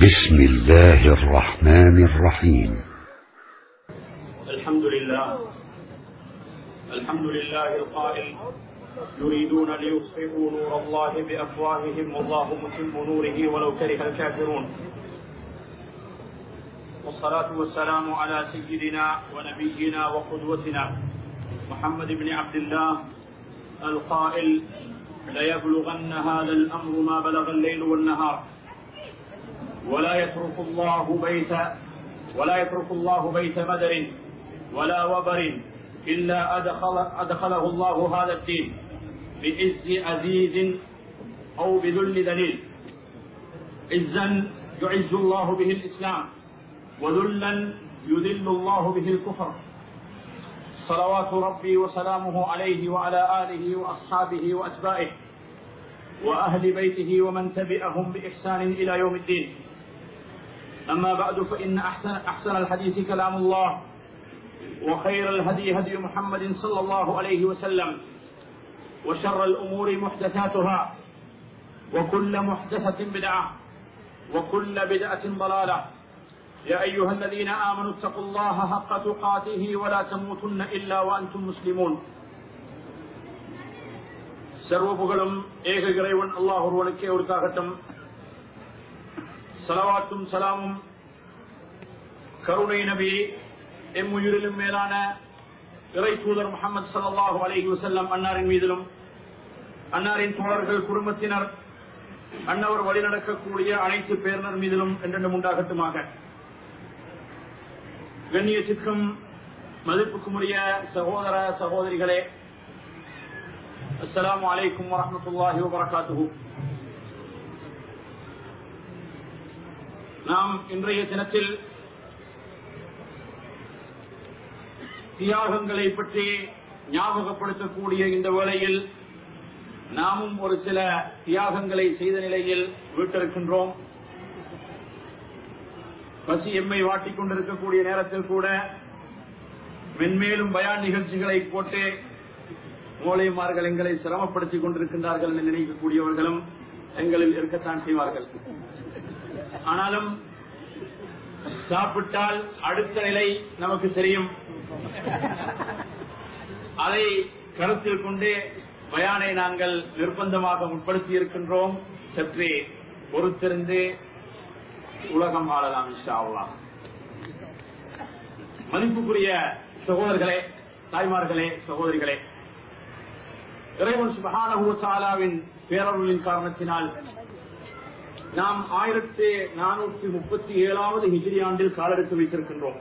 بسم الله الرحمن الرحيم الحمد لله الحمد لله القائل يريدون ليطفئوا نور الله بأفواههم والله متم نوره ولو كره الكافرون والصلاة والسلام على سيدنا ونبينا وقدوتنا محمد بن عبد الله القائل ليبلغن هذا الأمر ما بلغ الليل والنهار ولا يترك الله بيت ولا يترك الله بيت مدر ولا وبر إلا أدخل أدخله الله هذا الدين بعز عزيز أو بذل ذليل عزا يعز الله به الإسلام وذلا يذل الله به الكفر صلوات ربي وسلامه عليه وعلى آله وأصحابه وأتباعه وأهل بيته ومن تبعهم بإحسان إلى يوم الدين أما بعد فإن أحسن, أحسن الحديث كلام الله وخير الهدي هدي محمد صلى الله عليه وسلم وشر الأمور محدثاتها وكل محدثة بدعة وكل بدعة ضلالة يا أيها الذين آمنوا اتقوا الله حق تقاته ولا تموتن إلا وأنتم مسلمون சர்வ புகழும் ஏக இறைவன் அல்லாஹ் ஒருவனுக்கே ஒருத்தாகட்டும் சலவாத்தும் சலாமும் கருணை நபி எம் உயிரிலும் மேலான இறை தூதர் முகமது சல்லாஹு அலஹி வசல்லம் அன்னாரின் மீதிலும் அன்னாரின் தோழர்கள் குடும்பத்தினர் அன்னவர் வழிநடக்கக்கூடிய அனைத்து பேரினர் மீதிலும் என்றென்றும் உண்டாகட்டுமாக கண்ணியத்திற்கும் மதிப்புக்கும் உரிய சகோதர சகோதரிகளே அஸ்லாம் வலைக்கும் வரமத்துல்லாஹி வபரகாத்து நாம் இன்றைய தினத்தில் தியாகங்களை பற்றி ஞாபகப்படுத்தக்கூடிய இந்த வேளையில் நாமும் ஒரு சில தியாகங்களை செய்த நிலையில் வீட்டிருக்கின்றோம் பசி எம்மை வாட்டிக் கொண்டிருக்கக்கூடிய நேரத்தில் கூட மென்மேலும் பயான் நிகழ்ச்சிகளை போட்டு மூளைமார்கள் எங்களை சிரமப்படுத்திக் கொண்டிருக்கின்றார்கள் என்று நினைக்கக்கூடியவர்களும் எங்களில் இருக்கத்தான் செய்வார்கள் ஆனாலும் சாப்பிட்டால் அடுத்த நிலை நமக்கு தெரியும் அதை கருத்தில் கொண்டு பயானை நாங்கள் நிர்பந்தமாக முற்படுத்தி இருக்கின்றோம் சற்றே பொறுத்திருந்து உலகம் ஆளலாம் இன்ஷாவா மதிப்புக்குரிய சகோதரர்களே தாய்மார்களே சகோதரிகளே இறைவன் சுபஹானஹூசாலாவின் பேரருளின் காரணத்தினால் நாம் ஆயிரத்தி நானூற்றி முப்பத்தி ஏழாவது ஹிஜிரி ஆண்டில் காலெடுத்து வைத்திருக்கின்றோம்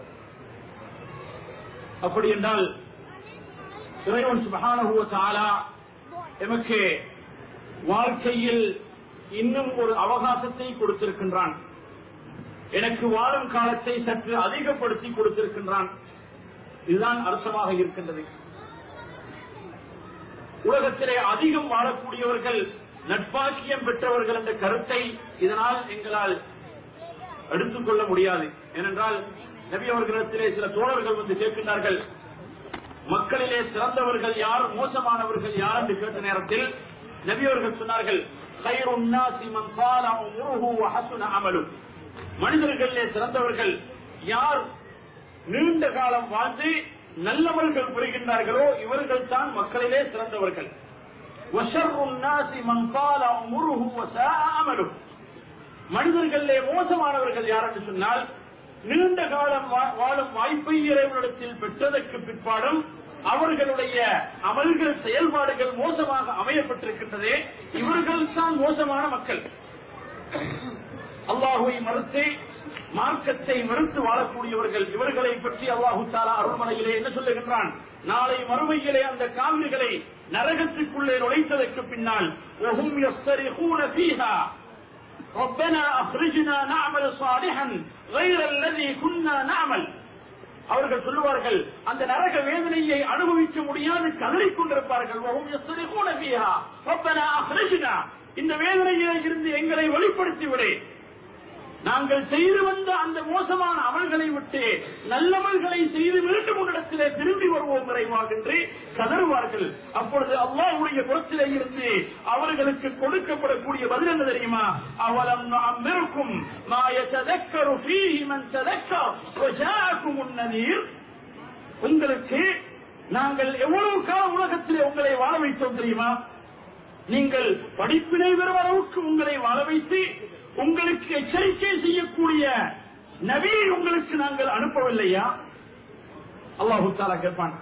அப்படி என்றால் இறைவன் சுபஹானஹூசாலா எமக்கு வாழ்க்கையில் இன்னும் ஒரு அவகாசத்தை கொடுத்திருக்கின்றான் எனக்கு வாழும் காலத்தை சற்று அதிகப்படுத்தி கொடுத்திருக்கின்றான் இதுதான் அர்த்தமாக இருக்கின்றது உலகத்திலே அதிகம் வாழக்கூடியவர்கள் நட்பாக்கியம் பெற்றவர்கள் என்ற கருத்தை இதனால் எங்களால் எடுத்துக்கொள்ள முடியாது ஏனென்றால் நபி அவர்களிடத்திலே சில தோழர்கள் வந்து கேட்கின்றார்கள் மக்களிலே சிறந்தவர்கள் யார் மோசமானவர்கள் யார் என்று கேட்ட நேரத்தில் நபி அவர்கள் சொன்னார்கள் மனிதர்களிலே சிறந்தவர்கள் யார் நீண்ட காலம் வாழ்ந்து நல்லவர்கள் புரிகின்றார்களோ இவர்கள் தான் மக்களிலே சிறந்தவர்கள் மனிதர்களிலே மோசமானவர்கள் யார் என்று சொன்னால் நீண்ட காலம் வாழும் வாய்ப்பை இறைவனிடத்தில் பெற்றதற்கு பிற்பாடும் அவர்களுடைய அமல்கள் செயல்பாடுகள் மோசமாக அமையப்பட்டிருக்கின்றதே இவர்கள் தான் மோசமான மக்கள் அல்லாஹுவை மறுத்து மார்க்கத்தை மறுத்து வாழக்கூடியவர்கள் இவர்களை பற்றி அல்லாஹு தாலா அருள்மனையிலே என்ன சொல்லுகின்றான் நாளை மறுமையிலே அந்த காவிரிகளை நரகத்துக்குள்ளே நுழைத்ததற்கு பின்னால் ربنا اخرجنا نعمل صالحا غير الذي كنا نعمل அவர்கள் சொல்லுவார்கள் அந்த நரக வேதனையை அனுபவிக்க முடியாது கதறிக் கொண்டிருப்பார்கள் இந்த வேதனையிலே இருந்து எங்களை வெளிப்படுத்தி விடு நாங்கள் செய்து வந்த அந்த மோசமான அமல்களை விட்டு நல்லமல்களை செய்து மீண்டும் உன்னிடத்திலே திரும்பி வருவோம் விரைவாக என்று கதறுவார்கள் அப்பொழுது அல்லாஹ்வுடைய புறத்திலே இருந்து அவர்களுக்கு கொடுக்கப்படக்கூடிய பதில் என்ன தெரியுமா அவலம் அம்மிருக்கும் மாயத்ததக்கரு ஃபீஹி மன் ததக்கர் வஜாஅக்கும் உன்னதீர் உங்களுக்கு நாங்கள் எவ்வளவு காலம் உலகத்திலே உங்களை வாழ வைத்தோம் தெரியுமா நீங்கள் படிப்பினை பெறும் அளவுக்கு உங்களை வாழ வைத்து உங்களுக்கு எச்சரிக்கை செய்யக்கூடிய நபியை உங்களுக்கு நாங்கள் அனுப்பவில்லையா அல்லாஹு தாலா கேட்பான்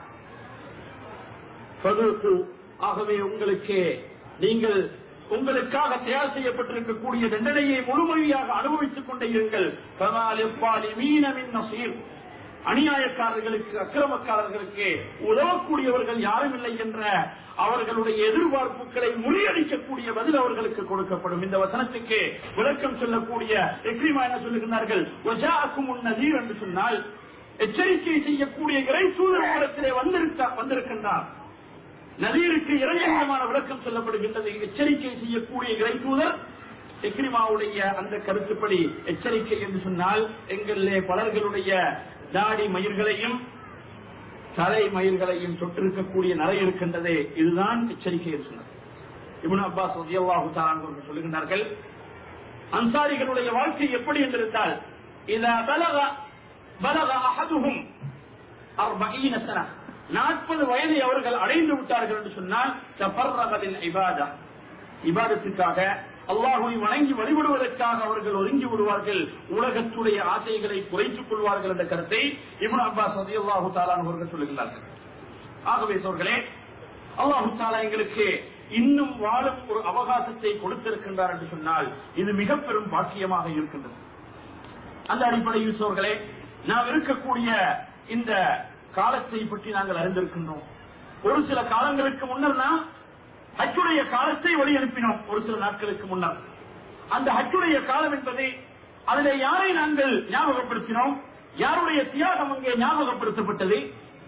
ஃபதுக்கு. ஆகவே உங்களுக்கு நீங்கள் உங்களுக்காக தயார் செய்யப்பட்டிருக்கக்கூடிய தண்டனையை முழுமையாக அனுபவித்துக் கொண்டே இருங்கள் ஃபமால் லிப்பாலிமீன மின் நஸீர். அநியாயக்காரர்களுக்கு அக்கிரமக்காரர்களுக்கு உதவக்கூடியவர்கள் யாரும் இல்லை என்ற அவர்களுடைய எதிர்பார்ப்புகளை முறியடிக்கக்கூடிய பதில் அவர்களுக்கு கொடுக்கப்படும் இந்த வசனத்துக்கு விளக்கம் சொல்லக்கூடிய எக்ரிமா என்ன சொல்லுகிறார்கள் ஒஜாக்கும் நதீர் என்று சொன்னால் எச்சரிக்கை செய்யக்கூடிய இறை தூதரத்திலே வந்திருக்க வந்திருக்கின்றார் நதீருக்கு இரண்டு விளக்கம் சொல்லப்படுகின்றது எச்சரிக்கை செய்யக்கூடிய இறை தூதர் எக்ரிமாவுடைய அந்த கருத்துப்படி எச்சரிக்கை என்று சொன்னால் எங்களிலே பலர்களுடைய தாடி மயிர்களையும் தலை மயிர்களையும் தொட்டிருக்கக்கூடிய நரை இருக்கின்றதே இதுதான் எச்சரிக்கை என்று சொன்னார் இப்னு அப்பாஸ் ரலியல்லாஹு தஆலா அவர்கள் சொல்லுகின்றார்கள் அன்சாரிகளுடைய வாழ்க்கை எப்படி என்றிருந்தால் இதா பலக பலக அஹதுஹும் அர்பஈன சன நாற்பது வயதை அவர்கள் அடைந்து விட்டார்கள் என்று சொன்னால் தஃபர்ரகதில் இபாதா இபாதத்துக்காக அல்லாஹுவை வணங்கி வழிபடுவதற்காக அவர்கள் ஒதுங்கி விடுவார்கள் உலகத்துடைய ஆசைகளை குறைத்துக் கொள்வார்கள் என்ற கருத்தை இப்னு அப்பாஸ் ரலியல்லாஹு தஆலா அவர்கள் சொல்லுகிறார்கள் ஆகவே சோர்களே அல்லாஹு தாலா எங்களுக்கு இன்னும் வாழும் ஒரு அவகாசத்தை கொடுத்திருக்கின்றார் என்று சொன்னால் இது மிக பெரும் பாக்கியமாக இருக்கின்றது அந்த அடிப்படையில் சோர்களே நாம் இருக்கக்கூடிய இந்த காலத்தை பற்றி நாங்கள் அறிந்திருக்கின்றோம் ஒரு சில காலங்களுக்கு முன்னர் நாம் ஹஜ்ஜுடைய காலத்தை வழி அனுப்பினோம் ஒரு சில நாட்களுக்கு முன்னர் அந்த ஹஜ்ஜுடைய காலம் என்பது அதிலே யாரை நாங்கள் ஞாபகப்படுத்தினோம் யாருடைய தியாகம் அங்கே ஞாபகப்படுத்தப்பட்டது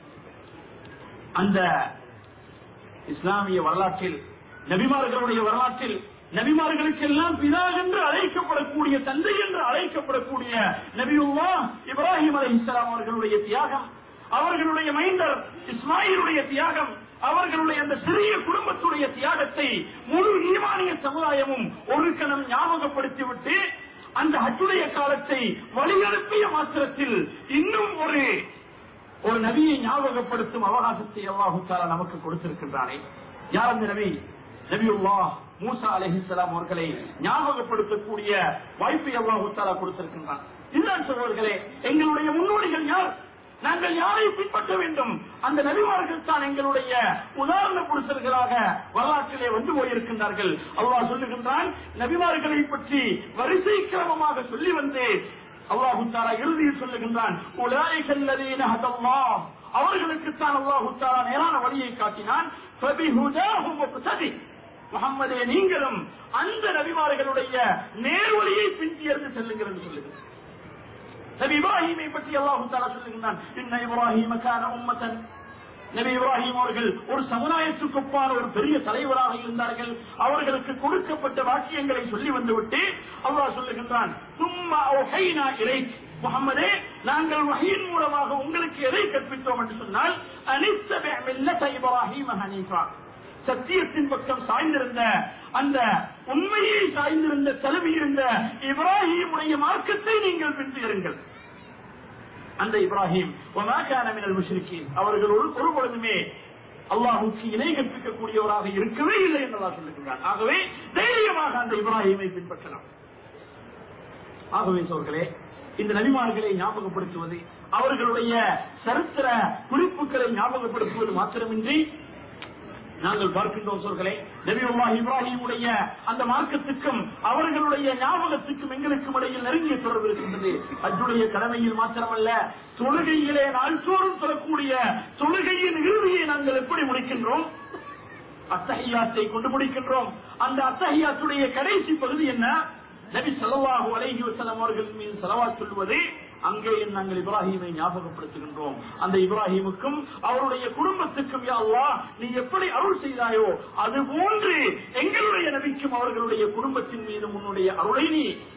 அந்த இஸ்லாமிய வரலாற்றில் நபிமார்களுடைய வரலாற்றில் நபிமார்களுக்கெல்லாம் பிதா என்று அழைக்கப்படக்கூடிய தந்தை என்று அழைக்கப்படக்கூடிய நபியுல்லா இப்ராஹிம் அலை இஸ்லாம் அவர்களுடைய தியாகம் அவர்களுடைய மைந்தர் இஸ்மாயிலுடைய தியாகம் அவர்களுடைய அந்த சிறிய குடும்பத்துடைய தியாகத்தை முழு ஈமானிய சமுதாயமும் ஒரு கணம் ஞாபகப்படுத்திவிட்டு அந்த ஹஜ்ஜுடைய காலத்தை வழியனுப்பிய மாத்திரத்தில் இன்னும் ஒரு ஒரு நபியை ஞாபகப்படுத்தும் அவகாசத்தை அல்லாஹு தாலா நமக்கு கொடுத்திருக்கின்றானே யார் அந்த நபி நபியுல்லா மூசா அலஹிஸ்லாம் அவர்களை ஞாபகப்படுத்தக்கூடிய வாய்ப்பை அல்லாஹு தாலா கொடுத்திருக்கின்றான் இதுதான் சொல்வர்களே எங்களுடைய முன்னோடிகள் யார் நாங்கள் யாரை பின்பற்ற வேண்டும் அந்த நபிமார்கள் தான் எங்களுடைய உதாரண புருஷர்களாக வரலாற்றிலே வந்து போயிருக்கின்றார்கள் அல்லாஹ் சொல்லுகின்றான் நபிமார்களை பற்றி வரிசை கிரமமாக சொல்லி வந்து அல்லாஹு தாலா இறுதியில் சொல்லுகின்றான் உலாய்கல்லதீன ஹதல்லாஹ் அவர்களுக்குத்தான் அல்லாஹு தாலா நேரான வழியை காட்டினான் ஃபபிஹுதாஹு முக்ததி முகம்மதே நீங்களும் அந்த நபிமார்களுடைய நேர்வழியை பின்தியர்ந்து செல்லுங்கள் என்று சொல்லுங்கள் நபி இப்ராஹிமை பற்றி அல்லாஹு தாலா சொல்லுகின்றான் இன்ன இப்ராஹிம கான உம்மத்தன் நபி இப்ராஹிம் அவர்கள் ஒரு சமுதாயத்துக்கு ஒப்பான ஒரு பெரிய தலைவராக இருந்தார்கள் அவர்களுக்கு கொடுக்கப்பட்ட வாக்கியங்களை சொல்லி வந்துவிட்டு அல்லாஹ் சொல்லுகின்றான் சும்மா ஒஹைனா இறை முகமதே நாங்கள் வகையின் மூலமாக உங்களுக்கு எதை கற்பித்தோம் என்று சொன்னால் அனித்தபி மில்லத இப்ராஹிம் ஹனீஃபா சத்தியத்தின் பக்கம் சாய்ந்திருந்த அந்த உண்மையை சாய்ந்திருந்த தலைமையிருந்த இப்ராஹிமுடைய மார்க்கத்தை நீங்கள் பின்பற்றுங்கள் அந்த இப்ராஹிம் மினல் முஷ்ரிக்கீன் அவர்கள் ஒரு ஒரு பொழுதுமே அல்லாஹுக்கு இணை கற்பிக்கக்கூடியவராக இருக்கவே இல்லை என்று அல்லாஹ் சொல்லுகிறார் ஆகவே தைரியமாக அந்த இப்ராஹிமை பின்பற்றலாம் ஆகவே சோர்களே இந்த நபிமார்களை ஞாபகப்படுத்துவது அவர்களுடைய சரித்திர குறிப்புகளை ஞாபகப்படுத்துவது மாத்திரமின்றி நாங்கள் பார்க்கின்றோம் சொல்களே நபியுல்லா இப்ராஹிமுடைய அந்த மார்க்கத்துக்கும் அவர்களுடைய ஞாபகத்துக்கும் எங்களுக்கும் இடையில் நெருங்கிய தொடர்பு இருக்கின்றது அஜுடைய கடமையில் மாத்திரமல்ல தொழுகையிலே நாள்தோறும் சொல்லக்கூடிய தொழுகையின் இறுதியை நாங்கள் எப்படி முடிக்கின்றோம் அத்தஹியாத்தை கொண்டு முடிக்கின்றோம் அந்த அத்தஹியாத்துடைய கடைசி பகுதி என்ன நபி ஸல்லல்லாஹு அலைஹி வஸல்லம் அவர்கள் மீது ஸலவாத் சொல்வது அங்கே நாங்கள் இப்ராஹிமை ஞாபகப்படுத்துகின்றோம் அந்த இப்ராஹிமுக்கும் அவருடைய குடும்பத்துக்கும் யா அல்லாஹ் நீ எப்படி அருள் செய்தாயோ அது போன்று எங்களுடைய நபிக்கும் அவர்களுடைய குடும்பத்தின் மீது உன்னுடைய அருளை நீ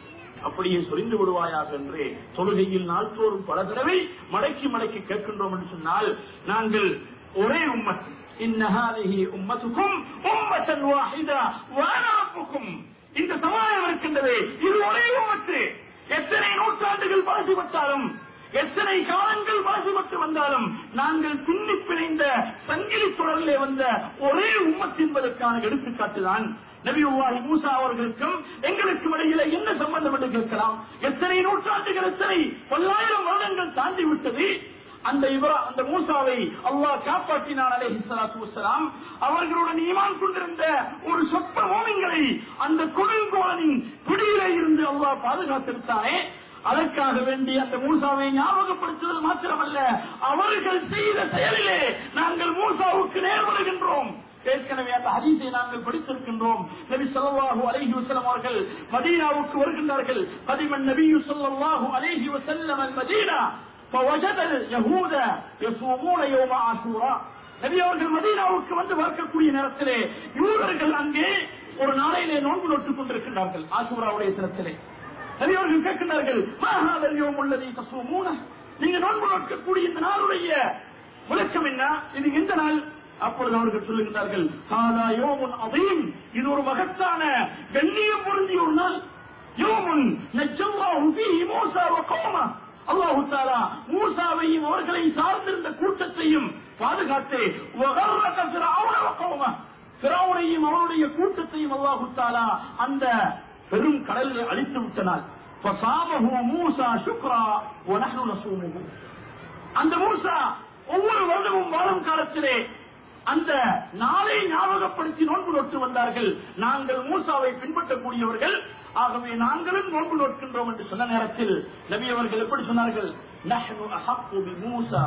அப்படியே சொரிந்து விடுவாயாக என்று தொழுகையில் நாள்தோறும் பல தடவை மடக்கி மடக்கி கேட்கின்றோம் என்று சொன்னால் நாங்கள் ஒரே உம்மத் இன்னஹாதிஹி உம்மத்துக்கும் உம்மத்தன் வாஹிதா வானாப்புக்கும் இந்த சமுதாயம் இருக்கின்றது இது ஒரே உம்மத்து எத்தனை நூற்றாண்டுகள் பாதிப்பட்டாலும் எத்தனை காலங்கள் பாதிப்பட்டு வந்தாலும் நாங்கள் பின்னி பிணைந்த சங்கிலி தொடரிலே வந்த ஒரே உம்மத் என்பதற்கான எடுத்துக்காட்டுதான் நபியுல்லாஹி மூசா அவர்களுக்கும் எங்களுக்கும் இடையில என்ன சம்பந்தம் என்று கேட்கலாம் எத்தனை நூற்றாண்டுகள் எத்தனை பல்லாயிரம் வருடங்கள் தாண்டி விட்டது அந்த இவரா அந்த மூசாவை அல்லாஹ் காப்பாற்றினான் அலைஹி ஸலாத்து வஸ்ஸலாம் அவர்களுடன் ஈமான் கொண்டிருந்த ஒரு சொற்ப மோமின்களை அந்த கொடுங்கோலனின் பிடியிலே இருந்து அல்லாஹ் பாதுகாத்திருத்தானே அதற்காக வேண்டி அந்த மூசாவை ஞாபகப்படுத்துதல் மாத்திரமல்ல அவர்கள் செய்த செயலிலே நாங்கள் மூசாவுக்கு நேர் வருகின்றோம் ஏற்கனவே அந்த ஹதீஸை நாங்கள் படித்திருக்கின்றோம் நபி ஸல்லல்லாஹு அலைஹி வஸல்லம் அவர்கள் மதீனாவுக்கு வருகின்றார்கள் கதிமன் நபி ஸல்லல்லாஹு அலைஹி வஸல்லம் அல் மதீனா فوجد اليهود يصومون يوم عاشوراء நபி அவர்கள் மதீனாவுக்கு வந்து பார்க்கக்கூடிய நேரத்திலே யூதர்கள் அங்கே ஒரு நாளையிலே நோன்பு நோட்டுக் கொண்டிருக்கின்றார்கள் ஆசூராவுடைய தினத்திலே நபி அவர்கள் கேட்கின்றார்கள் "மா ஹாதா اليوم الذي تصومونه?" நீங்க நோன்பு நோக்கக்கூடிய இந்த நாளுடைய விளக்கம் என்ன இது எந்த நாள் அப்பொழுது அவர்கள் சொல்லுகிறார்கள் "ஹாதா யோமுன் அதீம் இது ஒரு மகத்தான கண்ணியம் பொருந்திய ஒரு நாள் யோமுன் நஜ்ஜல்லாஹு ஃபீஹி மூஸா வ கௌமா அல்லாஹு தாலா மூசாவையும் அவர்களை சார்ந்திருந்த கூட்டத்தையும் பாதுகாத்து வகர்ரக ஃபிரௌன வ கௌமா ஃபிரௌனையும் அவருடைய கூட்டத்தையும் அல்லாஹு தாலா அந்த பெரும் கடலில் அழித்து விட்டனால் فصامه موسى شكرا ونحن نصومه அந்த மூசா ஒவ்வொரு வருடமும் வாழும் காலத்திலே அந்த நாளை ஞாபகப்படுத்தி நோன்பு நோட்டு வந்தார்கள் நாங்கள் மூசாவை பின்பற்றக்கூடியவர்கள் ஆகவே நாங்களும் நோன்பு நோட்கின்றோம் என்று சொன்ன நேரத்தில் நபி அவர்கள் எப்படி சொன்னார்கள் "நஹ்னு அஹப்பு பிமூசா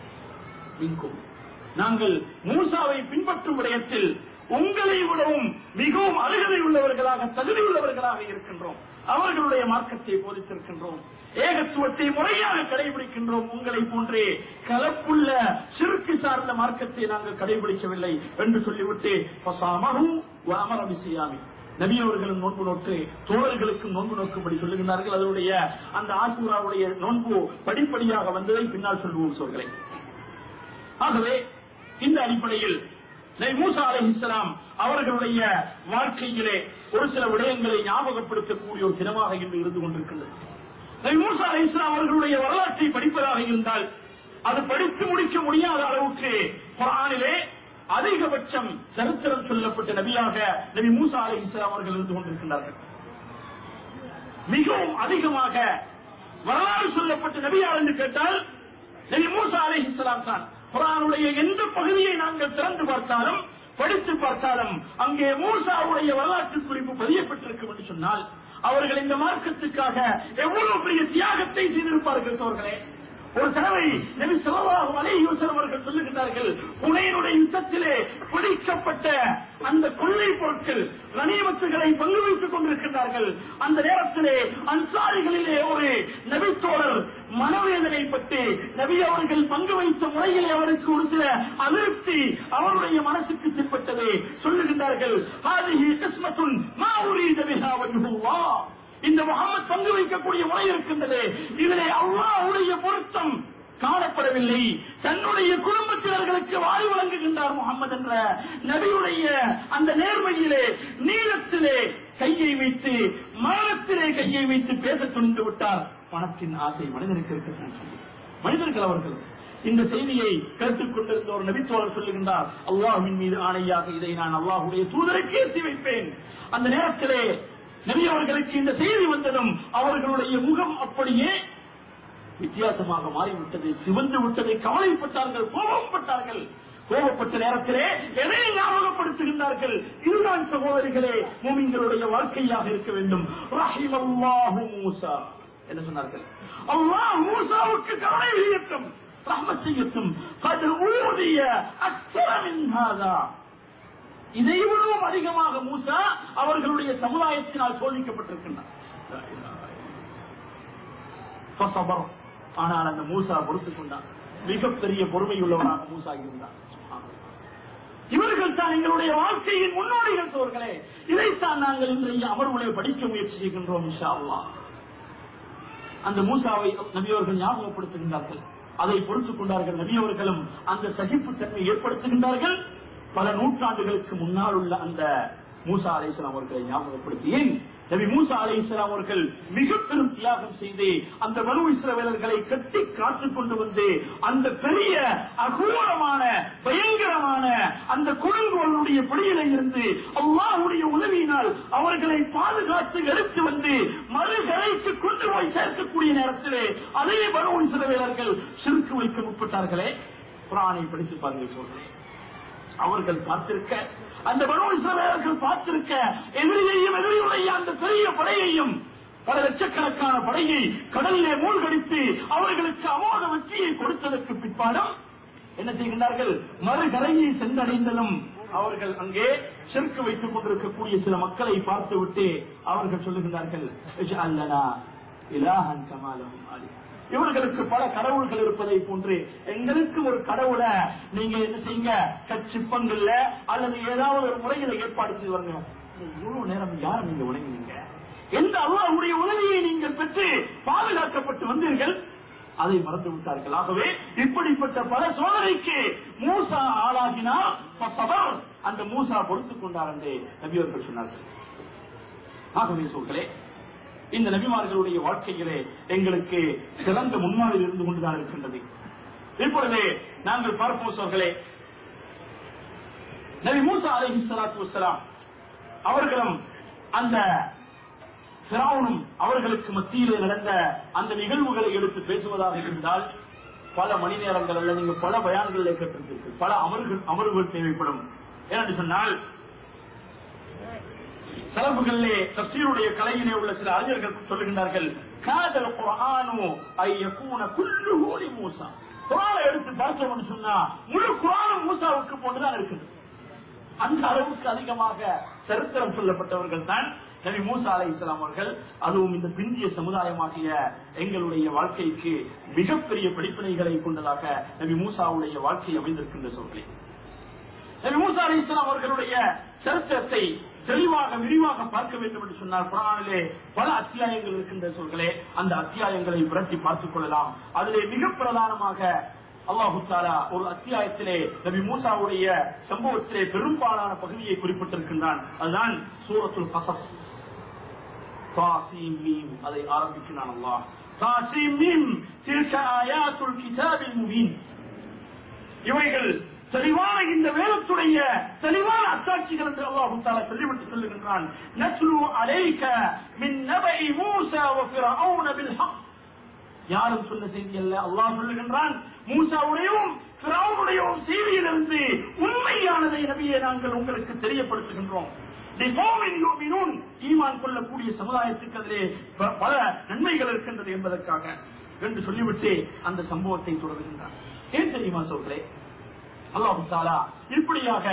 மின்கும்." நாங்கள் மூசாவை பின்பற்றும் விடயத்தில் உங்களை விடவும் மிகவும் அருகதை உள்ளவர்களாக தகுதி உள்ளவர்களாக இருக்கின்றோம் அவர்களுடைய மார்க்கத்தை போதித்திருக்கின்றோம் ஏகத்துவத்தை முறையாக கடைபிடிக்கின்றோம் உங்களை போன்றே கலப்புள்ள சிறுக்கு சார்ந்த மார்க்கத்தை நாங்கள் கடைபிடிக்கவில்லை என்று சொல்லிவிட்டு பசாமகும் அமரவி செய்யாமி நபி அவர்களும் நோன்பு நோட்டு தோழர்களுக்கும் நோன்பு நோக்கும்படி சொல்லுகிறார்கள் அதனுடைய அந்த ஆசூராவுடைய நோன்பு படிப்படியாக வந்ததை பின்னால் சொல்லுவோம் சொல்கிறேன் ஆகவே இந்த அடிப்படையில் நபி மூசா அலைஹிஸ்ஸலாம் அவர்களுடைய வாழ்க்கையிலே ஒரு சில விடயங்களை ஞாபகப்படுத்தக்கூடிய ஒரு தினமாக இன்று இருந்து கொண்டிருக்கின்றது நபி மூசா அலைஹிஸ்ஸலாம் அவர்களுடைய வரலாற்றை படிப்பதாக இருந்தால் அது படித்து முடிக்க முடியாத அளவுக்கு குரானிலே அதிகபட்சம் சரித்திரம் சொல்லப்பட்ட நபியாக நபி மூசா அலைஹிஸ்ஸலாம் அவர்கள் இருந்து கொண்டிருக்கின்றார்கள் மிகவும் அதிகமாக வரலாறு சொல்லப்பட்ட நபியார் என்று கேட்டால் நபி மூசா அலைஹிஸ்ஸலாம் தான் குரானுடைய எந்த பகுதியை நாங்கள் திறந்து பார்த்தாலும் படித்து பார்த்தாலும் அங்கே மூசாவுடைய வரலாற்று குறிப்பு பதியப்பட்டிருக்கும் என்று சொன்னால் அவர்கள் இந்த மார்க்கத்துக்காக எவ்வளவு பெரிய தியாகத்தை செய்திருப்பார்கள் தோர்களே ஒரு தடவை நபி ஸல்லல்லாஹு அலைஹி வஸல்லம் அவர்கள் சொல்லுகிறார்கள் புனையனுடைய யுத்தத்திலே பிடிக்கப்பட்ட அந்த கொள்ளை பொருட்கள் கனிமத்துகளை பங்கு வைத்துக் கொண்டிருக்கிறார்கள் அந்த நேரத்திலே அன்சாரிகளிலே ஒரு நபித்தோழர் மனவேதனைப்பட்டு நபி அவர்கள் பங்கு வைத்த முறையிலே அவருக்கு ஒரு சில அதிருப்தி அவருடைய மனசுக்கு சிற்பட்டது சொல்லுகின்றார்கள் "ஹாதிஹி கிஸ்மத்துன் மா உரீத பிஹா வஜ்ஹுல்லாஹ்." இந்த முகமது பங்கு வைக்கக்கூடிய முறை இருக்கின்றது இதிலே அல்லாஹ்வுடைய பொருத்தம் காணப்படவில்லை தன்னுடைய குடும்பத்தினர்களுக்கு வாரி வழங்குகின்றார் முகமது என்ற நபியுடைய அந்த நேர்மையிலே நீளத்திலே கையை வைத்து மரணத்திலே கையை வைத்து பேச துணிந்து விட்டார் பணத்தின் ஆசை மனிதனுக்கு இருக்கிறது மனிதர்கள் அவர்கள் இந்த செய்தியை கேட்டுக் கொண்டிருந்த ஒரு நபித்தோழர் சொல்லுகின்றார் அல்லாஹ்வின் மீது ஆணையாக இதை நான் அல்லாஹுடைய தூதருக்கு ஏற்றி வைப்பேன் அந்த நேரத்திலே நபி அவர்களுக்கு இந்த செய்தி வந்ததும் அவர்களுடைய முகம் அப்படியே வித்தியாசமாக மாறிவிட்டது சிவந்து விட்டதை கவலைப்பட்டார்கள் கோபப்பட்டார்கள் கோபப்பட்ட நேரத்திலே எதை ஞாபகப்படுத்துகின்றார்கள் இதுதான் சகோதரிகளே மூமிங்களுடைய வாழ்க்கையாக இருக்க வேண்டும் ரஹிமல்லாஹு மூசா என்ன சொன்னார்கள் அல்லாஹ் மூசாவுக்கு கவலை செய்யட்டும் ரஹ்மத் செய்யட்டும் அது ஊதிய அக்ஸரமின் ஹாதா இதை விடவும் அதிகமாக மூசா அவர்களுடைய சமுதாயத்தினால் சோதிக்கப்பட்டிருக்கின்றார் ஃபஸபர். ஆனால் அந்த மூசா பொறுத்துக் கொண்டார் மிகப்பெரிய பொறுமையுள்ளவனாக மூசா இருந்தார் இவர்கள் தான் எங்களுடைய வாழ்க்கையின் முன்னோடிகள் சோர்களே இதைத்தான் நாங்கள் இன்றைய அமர்வுகளை படிக்க முயற்சி செய்கின்றோம் இன்ஷா அல்லாஹ் அந்த மூசாவை நபியவர்கள் ஞாபகப்படுத்துகின்றார்கள் அதை பொறுத்துக் கொண்டார்கள் நபியவர்களும் அந்த சகிப்புத்தன்மை ஏற்படுத்துகின்றார்கள் பல நூற்றாண்டுகளுக்கு முன்னால் உள்ள அந்த மூசா அலைசலாம் அவர்களை ஞாபகப்படுத்தி ஏன் நபி மூசா அலை இஸ்லாம் அவர்கள் மிக பெரும் தியாகம் செய்து அந்த மனு இஸ்ரவேலர்களை கட்டி காத்துக் கொண்டு வந்து அந்த பெரிய அகோரமான பயங்கரமான அந்த குழுங்குவனுடைய பிடியில இருந்து அல்லாஹுடைய உதவியினால் அவர்களை பாதுகாத்து எடுத்து வந்து மறுகரைக்கு கொண்டு போய் சேர்க்கக்கூடிய நேரத்திலே அதே மனு இஸ்ரவேலர்கள் சிறுக்கு வைக்க முற்பட்டார்களே குரானை படித்து பாருங்கள் சொல்றேன் அவர்கள் பார்த்திருக்க அந்த மனோ இஸ்ரவேலர்கள் பார்த்திருக்க எதிரியையும் எதிரியுடைய அந்த பெரிய படையையும் பல லட்சக்கணக்கான படையை கடலிலே மூழ்கடித்து அவர்களுக்கு அமோக வெற்றியை கொடுத்ததற்கு பிற்பாடும் என்ன செய்கின்றார்கள் மறுகரையை சென்றடைந்ததும் அவர்கள் அங்கே செருக்கு வைத்துக் கொண்டிருக்கக்கூடிய சில மக்களை பார்த்துவிட்டு அவர்கள் சொல்லுகின்றார்கள் "இஜ்அல் இலாஹன் கமாலஹும் ஆலிஹா." இவர்களுக்கு பல கடவுள்கள் இருப்பதை போன்று எங்களுக்கு ஒரு கடவுளை நீங்க என்ன செய்யுங்க கச்சிப்பங்கள்ல அல்லது ஏதாவது ஒரு முறையில ஏற்பாடு செய்து வரங்க இவ்வளவு நேரம் யாரை நீங்க உணங்கினீங்க எந்த அல்லாஹ்வுடைய உதவியை நீங்கள் பெற்று பாதுகாக்கப்பட்டு வந்தீர்கள் அதை மறந்து விட்டார்கள் ஆகவே இப்படிப்பட்ட பல சோதனைக்கு மூசா ஆளாகினால் ஃபஸபர், அந்த மூசா பொறுத்துக் கொண்டார் என்று நபியவர்கள் சொன்னார்கள் ஆகவே சொல்களே இந்த நபிமார்களுடைய வாழ்க்கையிலே எங்களுக்கு சிறந்த முன்மாதிரி இருந்து கொண்டுதான் இருக்கின்றது இப்பொழுது நாங்கள் பார்ப்போம் சொல்களே நபி மூசா அலைஹி ஸலாத்து வஸ்ஸலாம் அவர்களும் அந்த பிராவுனும் அவர்களுக்கு மத்தியிலே நடந்த அந்த நிகழ்வுகளை எடுத்து பேசுவதாக இருந்தால் பல மணி நேரங்கள் அல்ல நீங்க பல பயான்களிலே கேட்டிருப்பீர்கள் பல அமர்வுகள் அமர்வுகள் தேவைப்படும் ஏனென்று சொன்னால் செலவுகளிலே தப்சீருடைய கலையிலே உள்ள சில அறிஞர்கள் சொல்லுகின்றார்கள் காதல் குரானு ஐ யகூன குல்லுஹு லி மூசா குரானை எடுத்து பார்த்தோம்னு சொன்னா முழு குரானும் மூசாவுக்கு போட்டுதான் இருக்குது அந்த அளவுக்கு அதிகமாக சரித்திரம் சொல்லப்பட்டவர்கள் தான் நபி மூசா அலை இஸ்லாம் அவர்கள் அதுவும் இந்த பிந்திய சமுதாயமாகிய எங்களுடைய வாழ்க்கைக்கு மிகப்பெரிய படிப்பினைகளை கொண்டதாக நபி மூசாவுடைய வாழ்க்கை அமைந்திருக்கின்ற சொல்கிறேன் நபி மூசா அலி இஸ்லாம் அவர்களுடைய சரித்திரத்தை தெளிவாக விரிவாக பார்க்க வேண்டும் என்று சொன்னால் குரானிலே பல அத்தியாயங்கள் இருக்கின்ற சொல்களே அந்த அத்தியாயங்களை புரட்டி பார்த்துக் கொள்ளலாம் அதிலே மிக பிரதானமாக அல்லாஹு தாலா ஒரு அத்தியாயத்திலே நபி மூசாவுடைய சம்பவத்திலே பெரும்பாலான பகுதியை குறிப்பிட்டிருக்கின்றான் அதுதான் சூரத்துல் கசஸ் தாசீம் மீம் அதை ஆரம்பிக்கிறான் அல்லாஹ் தாசீம் மீம் தில்க ஆயாத்துல் கிதாபில் முபீன் இவைகள் தெளிவான இந்த வேதத்துடைய தெளிவான அத்தாட்சிகள் என்று அல்லாஹு தாலா சொல்லிவிட்டு சொல்லுகின்றான் நஸ்லு அலைக மின் நபை மூசா வ ஃபிரௌன பில் ஹக் யாரும் சொன்ன செய்தி அல்ல அல்லாஹ் சொல்லுகின்றான் மூசாவுடையவும் பிராவுடையவும் செய்தியிலிருந்து உண்மையானதை நபியை நாங்கள் உங்களுக்கு தெரியப்படுத்துகின்றோம் லிகௌமின் யுமினூன், ஈமான் கொள்ளக்கூடிய சமுதாயத்துக்கு அதிலே ப- பல நன்மைகள் இருக்கின்றது என்பதற்காக என்று சொல்லிவிட்டு அந்த சம்பவத்தை தொடர்கின்றான் ஏன் தெரியுமா சொல்கிறேன் அல்லாஹு தாலா இப்படியாக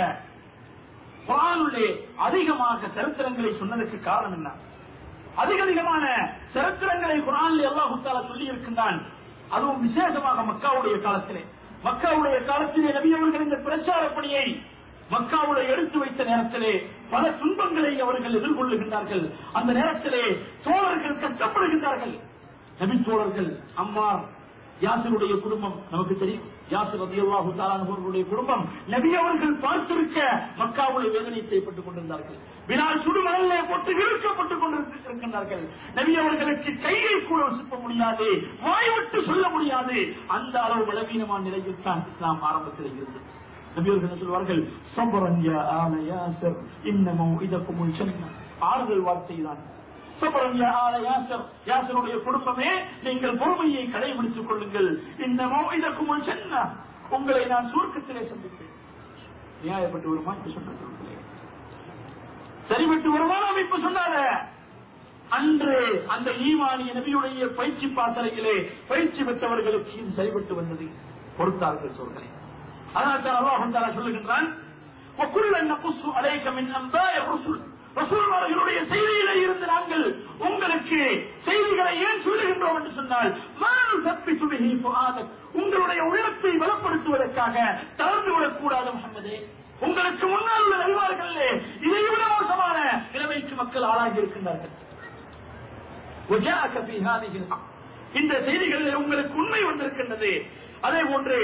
குரானுள்ளே அதிகமாக சரித்திரங்களை சொன்னதற்கு காரணம் என்ன அதிக அதிகமான சரித்திரங்களை குரானில் அல்லாஹு தாலா சொல்லி இருக்கின்றான் அதுவும் விசேஷமாக மக்காவுடைய காலத்திலே மக்காவுடைய காலத்திலே நபி அவர்கள் இந்த பிரச்சார பணியை மக்காவுடைய எடுத்து வைத்த நேரத்திலே பல துன்பங்களை அவர்கள் எதிர்கொள்ளுகின்றார்கள் அந்த நேரத்திலே தோழர்கள் கஷ்டப்படுகின்றார்கள் நபி தோழர்கள் அம்மார் யாசிருடைய குடும்பம் நமக்கு தெரியும் யாசிர் ரதியல்லாஹு தஆலா அவர்களுடைய குடும்பம் நபி அவர்கள் பார்த்திருக்க மக்காவுடைய வேதனை செய்யப்பட்டுக் கொண்டிருந்தார்கள் வினால் சுடுமணலே போட்டு இழுக்கப்பட்டுக் கொண்டிருக்கின்றார்கள் நபி அவர்களுக்கு கையை கூட சுத்த முடியாது வாய் விட்டு சொல்ல முடியாது அந்த அளவு பலவீனமான நிலையில் தான் இஸ்லாம் ஆரம்பத்தில் இருந்தது நபி அவர்கள் என்ன சொல்வார்கள் சபரன் யா ஆல யாசிர் இன்னமோ இதற்கும் ஆறுதல் வார்த்தை தான் சபரன் யா ஆல யாசர் யாசருடைய குடும்பமே நீங்கள் பொறுமையை கடைபிடித்துக் கொள்ளுங்கள் இந்த மௌஇதக்கும் சென்ன உங்களை நான் சுருக்கத்திலே சந்திப்பேன் நியாயப்பட்டு வருமா என்று சொன்ன சொல்கிறேன் சரிபட்டு வருமா அமைப்பு சொன்னார அன்று அந்த ஈமானிய நபியுடைய பயிற்சி பாசறையிலே பயிற்சி பெற்றவர்களுக்கு இது சரிபட்டு வந்தது பொறுத்தார்கள் சொல்கிறேன் அதனால் தான் அல்லாஹ் தாலா சொல்லுகின்றான் وَكُلًّا نَقُصُّ عَلَيْكَ مِنْ أَنْبَاءِ الرُّسُلِ ரசூல்மார்களுடைய செய்தியிலே இருந்து நாங்கள் உங்களுக்கு செய்திகளை ஏன் சொல்லுகின்றோம் என்று சொன்னால் மானு தப்பி சுடுகி உங்களுடைய உள்ளத்தை பலப்படுத்துவதற்காக தளர்ந்து விடக்கூடாது முகமதே உங்களுக்கு முன்னால் உள்ள நல்வார்களே இதைவிட மோசமான நிலைமைக்கு மக்கள் ஆளாகி இருக்கின்றார்கள் وجاءك في هذه الحق இந்த செய்திகளில் உங்களுக்கு உண்மை வந்திருக்கின்றது அதே போன்று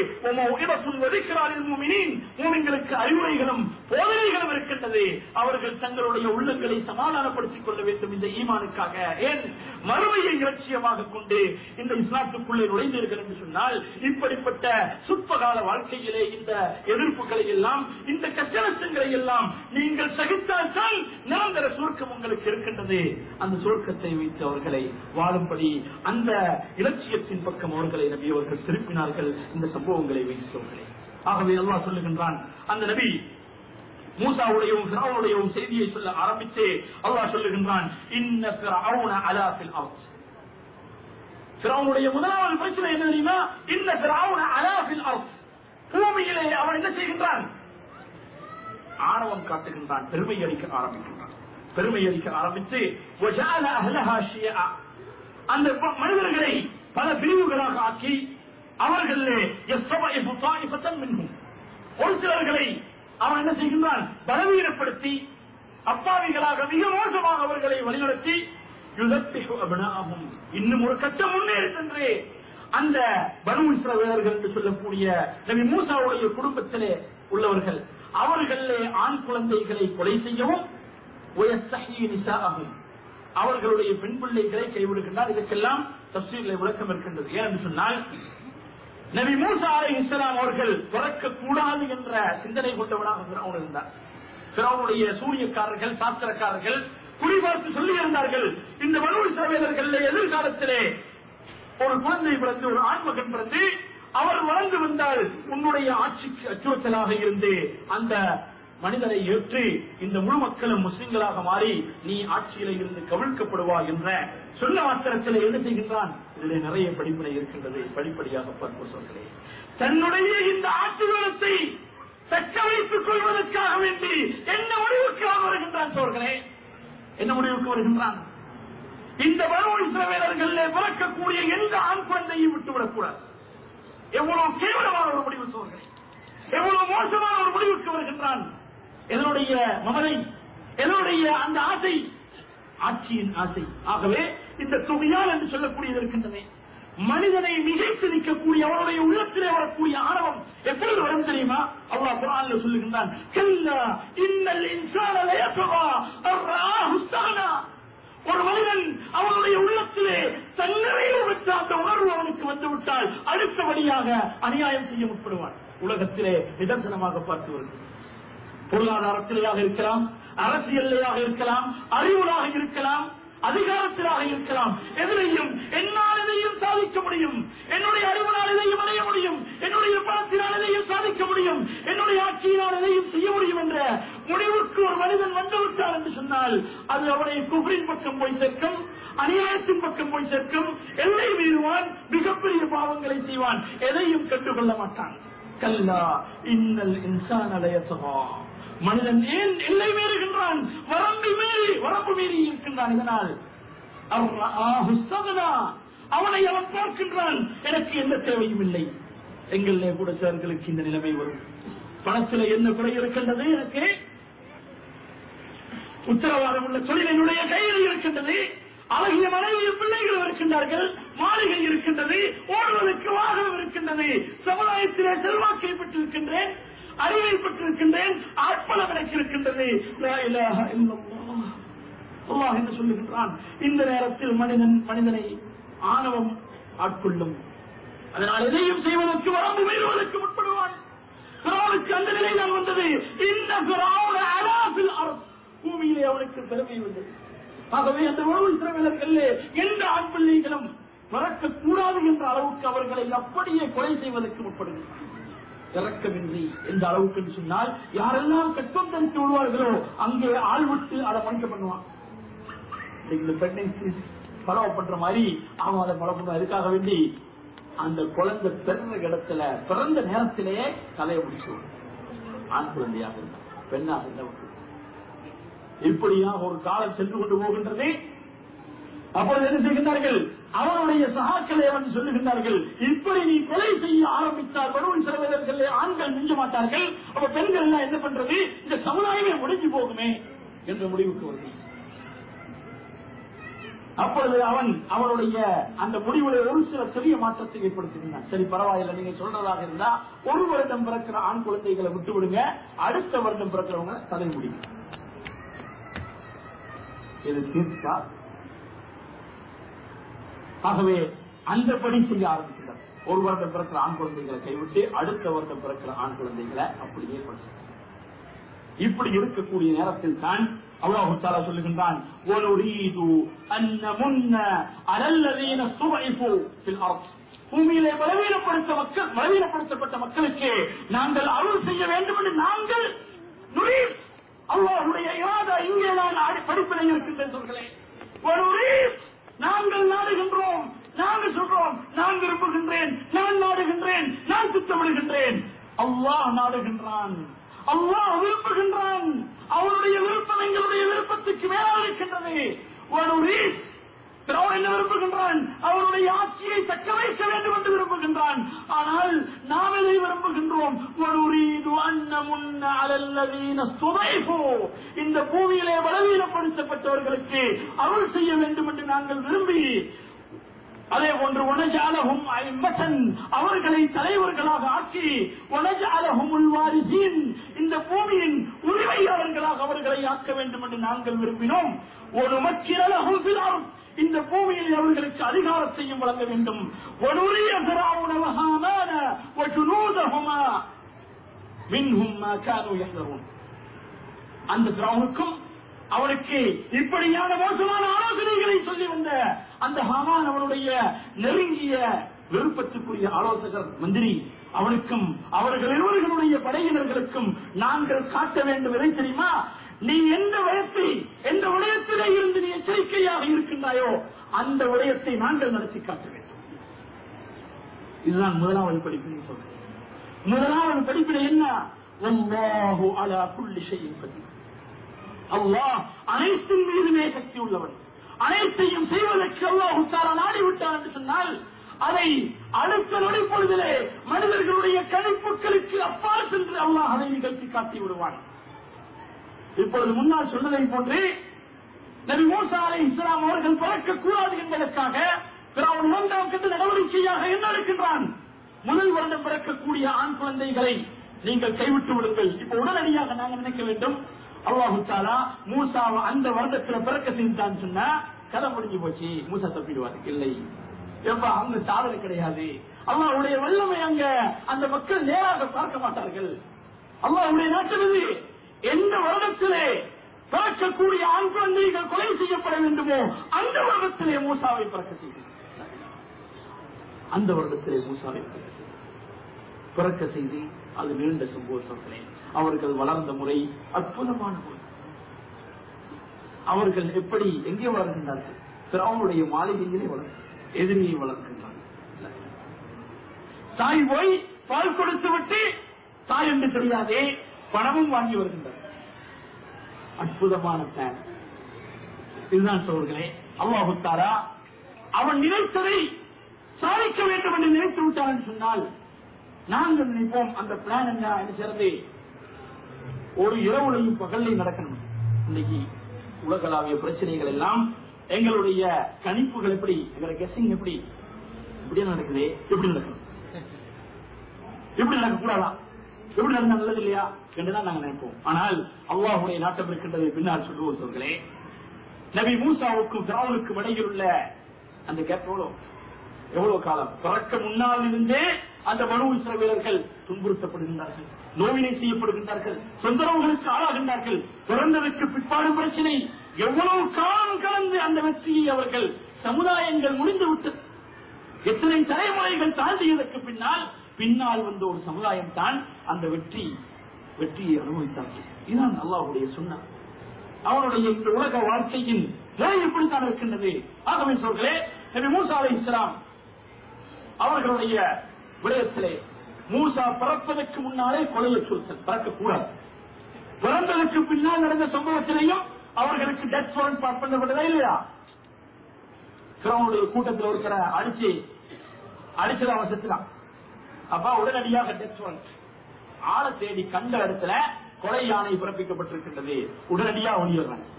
மூமின்களுக்கு அறிவுரைகளும் போதனைகளும் இருக்கின்றது அவர்கள் தங்களுடைய உள்ளங்களை சமாதானப்படுத்திக் கொள்ள வேண்டும் இந்த ஈமானுக்காக ஏன் மறுமையை இலட்சியமாக கொண்டு இந்த இஸ்லாத்துக்குள்ளே நுழைந்தீர்கள் என்று சொன்னால் இப்படிப்பட்ட சுற்பகால வாழ்க்கையிலே இந்த எதிர்ப்புகளை எல்லாம் இந்த கச்சனத்தங்களை எல்லாம் நீங்கள் சகித்தால்தான் நிரந்தர சுருக்கம் உங்களுக்கு இருக்கின்றது அந்த சுருக்கத்தை வைத்து அவர்களை வாழும்படி அந்த இலட்சியத்தின் பக்கம் அவர்களை நபி அவர்கள் திருப்பினார்கள் இந்த சம்பவங்களை வைத்தவர்களே ஆகவே அல்லாஹ் சொல்லுகின்றான் அந்த நபி மூசாவுடையவும் பிராவுடையவும் செய்தியை சொல்ல ஆரம்பித்து அல்லாஹ் சொல்லுகின்றான் இன்ன பிராவுன அலாஃபில் அர்த் பிராவுடைய முதலாவது பிரச்சனை என்ன தெரியுமா இன்ன பிராவுன அலாஃபில் அர்த் பூமியிலே அவன் என்ன செய்கின்றான் ஆணவம் காட்டுகின்றான் பெருமை அளிக்க ஆரம்பிக்கின்றான் பெருமை அளிக்க ஆரம்பித்து وَجَعَلَ أَهْلَهَا شِيَعًا. அந்த மனிதர்களை பல பிரிவுகளாக ஆக்கி அவர்களே يَسْتَضْعِفُ طَائِفَةً مِنْهُمْ. ஒரு சிலர்களை அவன் என்ன செய்கின்றான் பலவீனப்படுத்தி அப்பாவிகளாக மிக மோசமாக அவர்களை வழிநடத்தி يُذَبِّحُ أَبْنَاءَهُمْ. இன்னும் ஒரு கட்டம் முன்னேறி சென்று அந்த பனு இஸ்ரவேலர்கள் என்று சொல்லக்கூடிய நபி மூசாவுடைய குடும்பத்திலே உள்ளவர்கள் அவர்களே ஆண் குழந்தைகளை கொலை செய்யவும் وَيَسْتَحْيِي نِسَاءَهُمْ. அவர்களுடைய பெண் பிள்ளைகளை கைவிடுகின்றார் இதற்கெல்லாம் தப்சீர்ல விளக்கம் இருக்கின்றது ஏனென்று சொன்னால் நபி மூசா அலை இஸ்லாம் அவர்கள் பிறக்க கூடாது என்ற சிந்தனை கொண்டவனாக பிறவுன் இருந்தார் பிறவுடைய சூரியக்காரர்கள் சாஸ்திரக்காரர்கள் குறிபார்த்து சொல்லி இருந்தார்கள் இந்த வலு இஸ்ரவேலர்கள் எதிர்காலத்திலே ஒரு குழந்தை பிறந்து ஒரு ஆண்மகன் பிறந்து அவர் வளர்ந்து வந்தால் உன்னுடைய ஆட்சிக்கு அச்சுறுத்தலாக இருந்து அந்த மனிதனை ஏற்று இந்த முழு மக்களும் முஸ்லிம்களாக மாறி நீ ஆட்சியில இருந்து கவிழ்க்கப்படுவாய் என்ற சொன்ன மாத்திரத்தில் என்ன செய்கின்றான் இதில் நிறைய படிப்பினை இருக்கின்றது படிப்படியாக பார்ப்போம் சொல்கிறேன் தன்னுடைய இந்த ஆட்சிகளத்தை தக்க வைத்துக் கொள்வதற்காக வேண்டி என்ன முடிவுக்கு அவன் வருகின்றான் சோர்களே என்ன முடிவுக்கு வருகின்றான் இந்த வரும் இஸ்ரவேலர்கள் பிறக்கக்கூடிய எந்த ஆண் குழந்தையும் விட்டுவிடக்கூடாது எவ்வளவு கேவலமான ஒரு முடிவு சோர்களே எவ்வளவு மோசமான ஒரு முடிவுக்கு வருகின்றான் எதனுடைய மமதை எதனுடைய அந்த ஆசை ஆட்சியின் ஆசை ஆகவே இந்த துணியால் என்று சொல்லக்கூடியது இருக்கின்றன மனிதனை மிகைத்து நிற்கக்கூடிய அவருடைய உள்ளத்திலே வரக்கூடிய ஆணவம் எப்பொழுது வரும் தெரியுமா அல்லாஹ் குரான்ல சொல்லுகின்றான் கல்லா இன்னல் இன்சான லயத்கா அர்ராஹு ஸ்தகனா ஒரு மனிதன் அவனுடைய உள்ளத்திலே தன்னிறைவு பெற்ற அந்த உணர்வு அவனுக்கு வந்துவிட்டால் அடுத்தபடியாக அநியாயம் செய்ய முற்படுவான் உலகத்திலே நிதர்சனமாக பார்த்து வருகிறது பொருளாதாரத்திலேயாக இருக்கலாம் அரசியலிலேயாக இருக்கலாம் அறிவுலாக இருக்கலாம் அதிகாரத்திலாக இருக்கலாம் எதிரையும் என்னால் இதையும் சாதிக்க முடியும் என்னுடைய அறிவினால் இதையும் அடைய முடியும் என்னுடைய பணத்தினால் இதையும் சாதிக்க முடியும் என்னுடைய ஆட்சியினால் இதையும் செய்ய முடியும் என்ற முடிவுக்கு ஒரு மனிதன் வந்துவிட்டார் என்று சொன்னால் அது அவனை குபரின் பக்கம் போய் சேர்க்கும் அநியாயத்தின் பக்கம் போய் சேர்க்கும் எல்லை மீறுவான் மிகப்பெரிய பாவங்களை செய்வான் எதையும் கண்டுகொள்ள மாட்டான் கல்லா இன்னல் இன்சான் அலையசகா மனிதன் ஏன் எல்லை மீறுகின்றான் வரம்பு மீறி வரம்பு மீறி இருக்கின்றான் இதனால் அர்ரஆஹு ஸ்தகனா. அவனை அவன் பார்க்கின்றான் எனக்கு எந்த தேவையும் இல்லை எங்களிலே கூட சிலர்களுக்கு இந்த நிலைமை வரும் பணத்தில் என்ன குறை இருக்கின்றது எனக்கு உத்தரவாதம் உள்ள தொழில் என்னுடைய கையில் இருக்கின்றது அழகிய மனைவியும் பிள்ளைகளும் இருக்கின்றார்கள் மாளிகை இருக்கின்றது ஓடுவதற்கு வாகனம் இருக்கின்றது சமுதாயத்திலே செல்வாக்கை பெற்றிருக்கின்றேன் அறிவை பெற்றிருக்கின்றேன் ஆட்பலம் எனக்கு இருக்கின்றது லா இலாஹ இல்லல்லாஹ். அல்லாஹ் என்று சொல்லுகின்றான் இந்த நேரத்தில் மனிதன் மனிதனை ஆணவம் ஆட்கொள்ளும் அதனால் எதையும் செய்வதற்கு வரம்பு மீறுவதற்கு முற்படுவான் பிறவுக்கு அந்த நிலை தான் வந்தது இந்த பிறவுட அலாசில் அரசு பூமியிலே அவனுக்கு பெருமை வந்தது ஆகவே அந்த உணவு சிறவிலர்கள் எந்த ஆண் பிள்ளைகளும் மறக்கக்கூடாது என்ற அளவுக்கு அவர்களை அப்படியே கொலை செய்வதற்கு முற்படுகிறார் இறக்கமின்றி எந்த அளவுக்கு என்று சொன்னால் யாரெல்லாம் கட்டம் தரித்து விடுவார்களோ அங்கே ஆள் விட்டு அதை பணிக்க பண்ணுவான் இந்த பெண்ணை பலவ பண்ற மாதிரி அவன் அதை பல பண்ணுவான் அதுக்காக வேண்டி அந்த குழந்தை பிறந்த இடத்துல பிறந்த நேரத்திலே தலையை முடிச்சுவான் ஆண் குழந்தையாக இருந்தான் பெண்ணாக இருந்தவர்கள் இப்படியாக ஒரு காலம் சென்று கொண்டு போகின்றது அப்பொழுது என்ன செய்கின்றார்கள் அவனுடைய சகாக்களை அவன் சொல்லுகின்றார்கள் இப்படி நீ கொலை செய்ய ஆரம்பித்தால் வரும் சிறுவர்கள் ஆண்கள் மிஞ்ச மாட்டார்கள் அப்ப பெண்கள் எல்லாம் என்ன பண்றது இந்த சமுதாயமே முடிஞ்சு போகுமே என்ற முடிவுக்கு வருது அப்பொழுது அவன் அவனுடைய அந்த முடிவுல ஒரு சில சிறிய மாற்றத்தை ஏற்படுத்தினான் சரி பரவாயில்லை நீங்க சொல்றதாக இருந்தா ஒரு வருடம் பிறக்கிற ஆண் குழந்தைகளை விட்டு விடுங்க அடுத்த வருடம் பிறக்கிறவங்க தலை முடியும் இது தீர்த்தா ஆகவே அந்த படி செய்ய ஆரம்பிக்கிறார் ஒரு வருடம் பிறக்கிற ஆண் குழந்தைகளை கைவிட்டு அடுத்த வருடம் பிறக்கிற ஆண் குழந்தைகளை அப்படியே படிச்சு இப்படி இருக்கக்கூடிய நேரத்தில் தான் அல்லாஹு தாலா சொல்லுகின்றான் "வனுரீது அன் நமுன்ன அலல்லதீன சுவைஃபு ஃபில் அர்த்." பூமியிலே பலவீனப்படுத்த மக்கள் பலவீனப்படுத்தப்பட்ட மக்களுக்கு நாங்கள் அருள் செய்ய வேண்டும் என்று நாங்கள் நுரீத் அல்லாஹுடைய இராதா இங்கே நான் ஆடி- படிப்பினை இருக்கின்றேன் சொல்கிறேன் "வனுரீத்." நாங்கள் நாடுகின்றோம் நாங்கள் சொல்றோம் நான் விரும்புகின்றேன் நான் நாடுகின்றேன் நான் திட்டமிடுகின்றேன் அல்லாஹ் நாடுகின்றான் அல்லாஹ் விரும்புகின்றான் அவனுடைய விருப்பம் எங்களுடைய விருப்பத்துக்கு மேலாக இருக்கின்றது ஒரு ரீத் பிறவன் என்ன விரும்புகின்றான் அவனுடைய ஆட்சியை தக்க வைக்க வேண்டும் என்று விரும்புகின்றான் ஆனால் நாம் எதை விரும்புகின்றோம் வனுரீது அன்ன முன்ன அலல்லதீன சுதைஃபு. இந்த பூமியிலே பலவீனப்படுத்தப்பட்டவர்களுக்கு அருள் செய்ய வேண்டும் என்று நாங்கள் விரும்பி அதே போன்று உனஜாலகும் ஐம்பத்தன் அவர்களை தலைவர்களாக ஆக்கி உனஜாலகும் உள்வாரிசீன் இந்த பூமியின் உரிமையாளர்களாக அவர்களை ஆக்க வேண்டும் என்று நாங்கள் விரும்பினோம் ஒரு மக்கிரலகும் பிலாரும் இந்த பூமியில் அவர்களுக்கு அதிகாரத்தையும் வழங்க வேண்டும் ஒருரிய பிராவுணவகான ஒற்றுநூதகுமா மின்ஹும் மா கானு யஹ்தரூன் அந்த பிராவுனுக்கும் அவனுக்கு இப்படியான மோசமான ஆலோசனைகளை சொல்லி வந்த அந்த ஹாமான் அவனுடைய நெருங்கிய விருப்பத்துக்குரிய ஆலோசகர் மந்திரி அவனுக்கும் அவர்கள் இருவர்களுடைய படையினர்களுக்கும் நாங்கள் காட்ட வேண்டும் எதை தெரியுமா நீ எந்த விடயத்தை எந்த விடயத்திலே இருந்து நீ எச்சரிக்கையாக இருக்கின்றாயோ அந்த விடயத்தை நாங்கள் நடத்தி காட்ட வேண்டும் இதுதான் முதலாவது படிப்பினை சொல்றேன் முதலாவது படிப்பினை என்ன அல்லாஹு அலா குல்லி ஷைஇன் கதீர் அல்லாஹ் அனைத்தின் மீதுமே சக்தி உள்ளவன் அனைத்தையும் செய்வதற்கு அல்லாஹ் தாரா நாடி விட்டான் என்று சொன்னால் அதை அடுத்த நொடி பொழுதிலே மனிதர்களுடைய கணிப்புகளுக்கு அப்பால் சென்று அல்லாஹ் அதை நிகழ்த்தி காட்டி விடுவான் இப்பொழுது முன்னால் சொன்னதை போன்று நபி மூசா அலை இஸ்லாம் அவர்கள் பிறக்க கூடாது என்பதற்காக பிறகு இரண்டாம் கட்ட நடவடிக்கையாக என்ன எடுக்கின்றான் முதல் வருடம் பிறக்கக்கூடிய ஆண் குழந்தைகளை நீங்கள் கைவிட்டு விடுங்கள் இப்ப உடனடியாக நாங்கள் நினைக்க வேண்டும் அல்லாஹு தாலா மூசாவை அந்த வருடத்தில் பிறக்க செஞ்சான்னு சொன்னா கதை முடிஞ்சு போச்சு மூசா தப்பிடுவார் இல்லை எப்ப அங்க சாதனை கிடையாது அல்லாஹ்வுடைய வல்லமை அங்க அந்த மக்கள் நேராக பார்க்க மாட்டார்கள் அல்லாஹ்வுடைய நாட்டில் இது எந்த வருடத்திலே பிறக்கக்கூடிய ஆண் குழந்தைகள் கொலை செய்யப்பட வேண்டுமோ அந்த வருடத்திலே மூசாவை பிறக்க செய்து அந்த வருடத்திலே மூசாவை பிறக்க செய்து பிறக்க செய்து அது நீண்ட சம்பவத்திலே அவர்கள் வளர்ந்த முறை அற்புதமான முறை அவர்கள் எப்படி எங்கே வளர்கின்றார்கள் பிறவனுடைய மாளிகையிலே வளர் எதிரியை வளர்க்கின்றார்கள் தாய் போய் பால் கொடுத்து விட்டு தாய் என்று தெரியாதே பணமும் வாங்கி வருகின்றார் அற்புதமான பிளான் இதுதான் சோர்களே அல்லாஹுத்தாரா அவன் நினைத்ததை சாதிக்க வேண்டும் என்று நினைத்து விட்டான் என்று சொன்னால் நாங்கள் நினைப்போம் அந்த பிளான் என்ன என்று சேர்ந்து ஒரு இரவுலையும் பகல்லையும் நடக்கணும் இன்னைக்கு உலகளாவிய பிரச்சனைகள் எல்லாம் எங்களுடைய கணிப்புகள் எப்படி எங்களுடைய கெஸிங் எப்படி இப்படி நடக்குது எப்படி நடக்கணும் எப்படி நடக்கக்கூடாதா எப்படி நடந்தா நல்லது இல்லையா என்றுதான் நாங்கள் நினைப்போம் ஆனால் அல்லாஹுடைய நாட்டம் இருக்கின்றது பின்னால் சொல்லுவோம் சொல்களே நபி மூசாவுக்கும் பிராவுனுக்கும் இடையில் உள்ள அந்த கேப் எவ்வளவு எவ்வளவு காலம் பிறக்க முன்னால் இருந்தே அந்த மனு இஸ்ரவேலர்கள் துன்புறுத்தப்படுகின்றார்கள் நோவினை செய்யப்படுகின்றார்கள் தொந்தரவுகளுக்கு ஆளாகின்றார்கள் பிறந்ததற்கு பிற்பாடும் பிரச்சனை எவ்வளவு காலம் கலந்து அந்த வெற்றியை அவர்கள் சமுதாயங்கள் முடிந்து விட்டது எத்தனை தலைமுறைகள் தாண்டியதற்கு பின்னால் பின்னால் வந்த ஒரு சமுதாயம் தான் அந்த வெற்றி வெற்றியை அனுபவித்தார்கள் இதுதான் அல்லாஹுடைய சொன்னார் அவனுடைய இந்த உலக வாழ்க்கையின் நிலை இப்படித்தான் இருக்கின்றது ஆகவே சொல்களே நபி மூசா அலை இஸ்லாம் அவர்களுடைய விடயத்திலே மூசா பிறப்பதற்கு முன்னாலே கொலையை சுருத்தல் பிறக்கக்கூடாது பிறந்ததற்கு பின்னால் நடந்த சம்பவத்திலேயும் அவர்களுக்கு டெத் வாரண்ட் பாஸ் பண்ணப்பட்டதா இல்லையா பிறவனுடைய கூட்டத்தில் இருக்கிற அடிச்சு அடிச்சத அவன் செத்துலாம் அப்ப உடனடியாக டெத் வாரண்ட் ஆளை தேடி கண்ட இடத்துல கொலை யானை பிறப்பிக்கப்பட்டிருக்கின்றது உடனடியாக ஒளியிடுறாங்க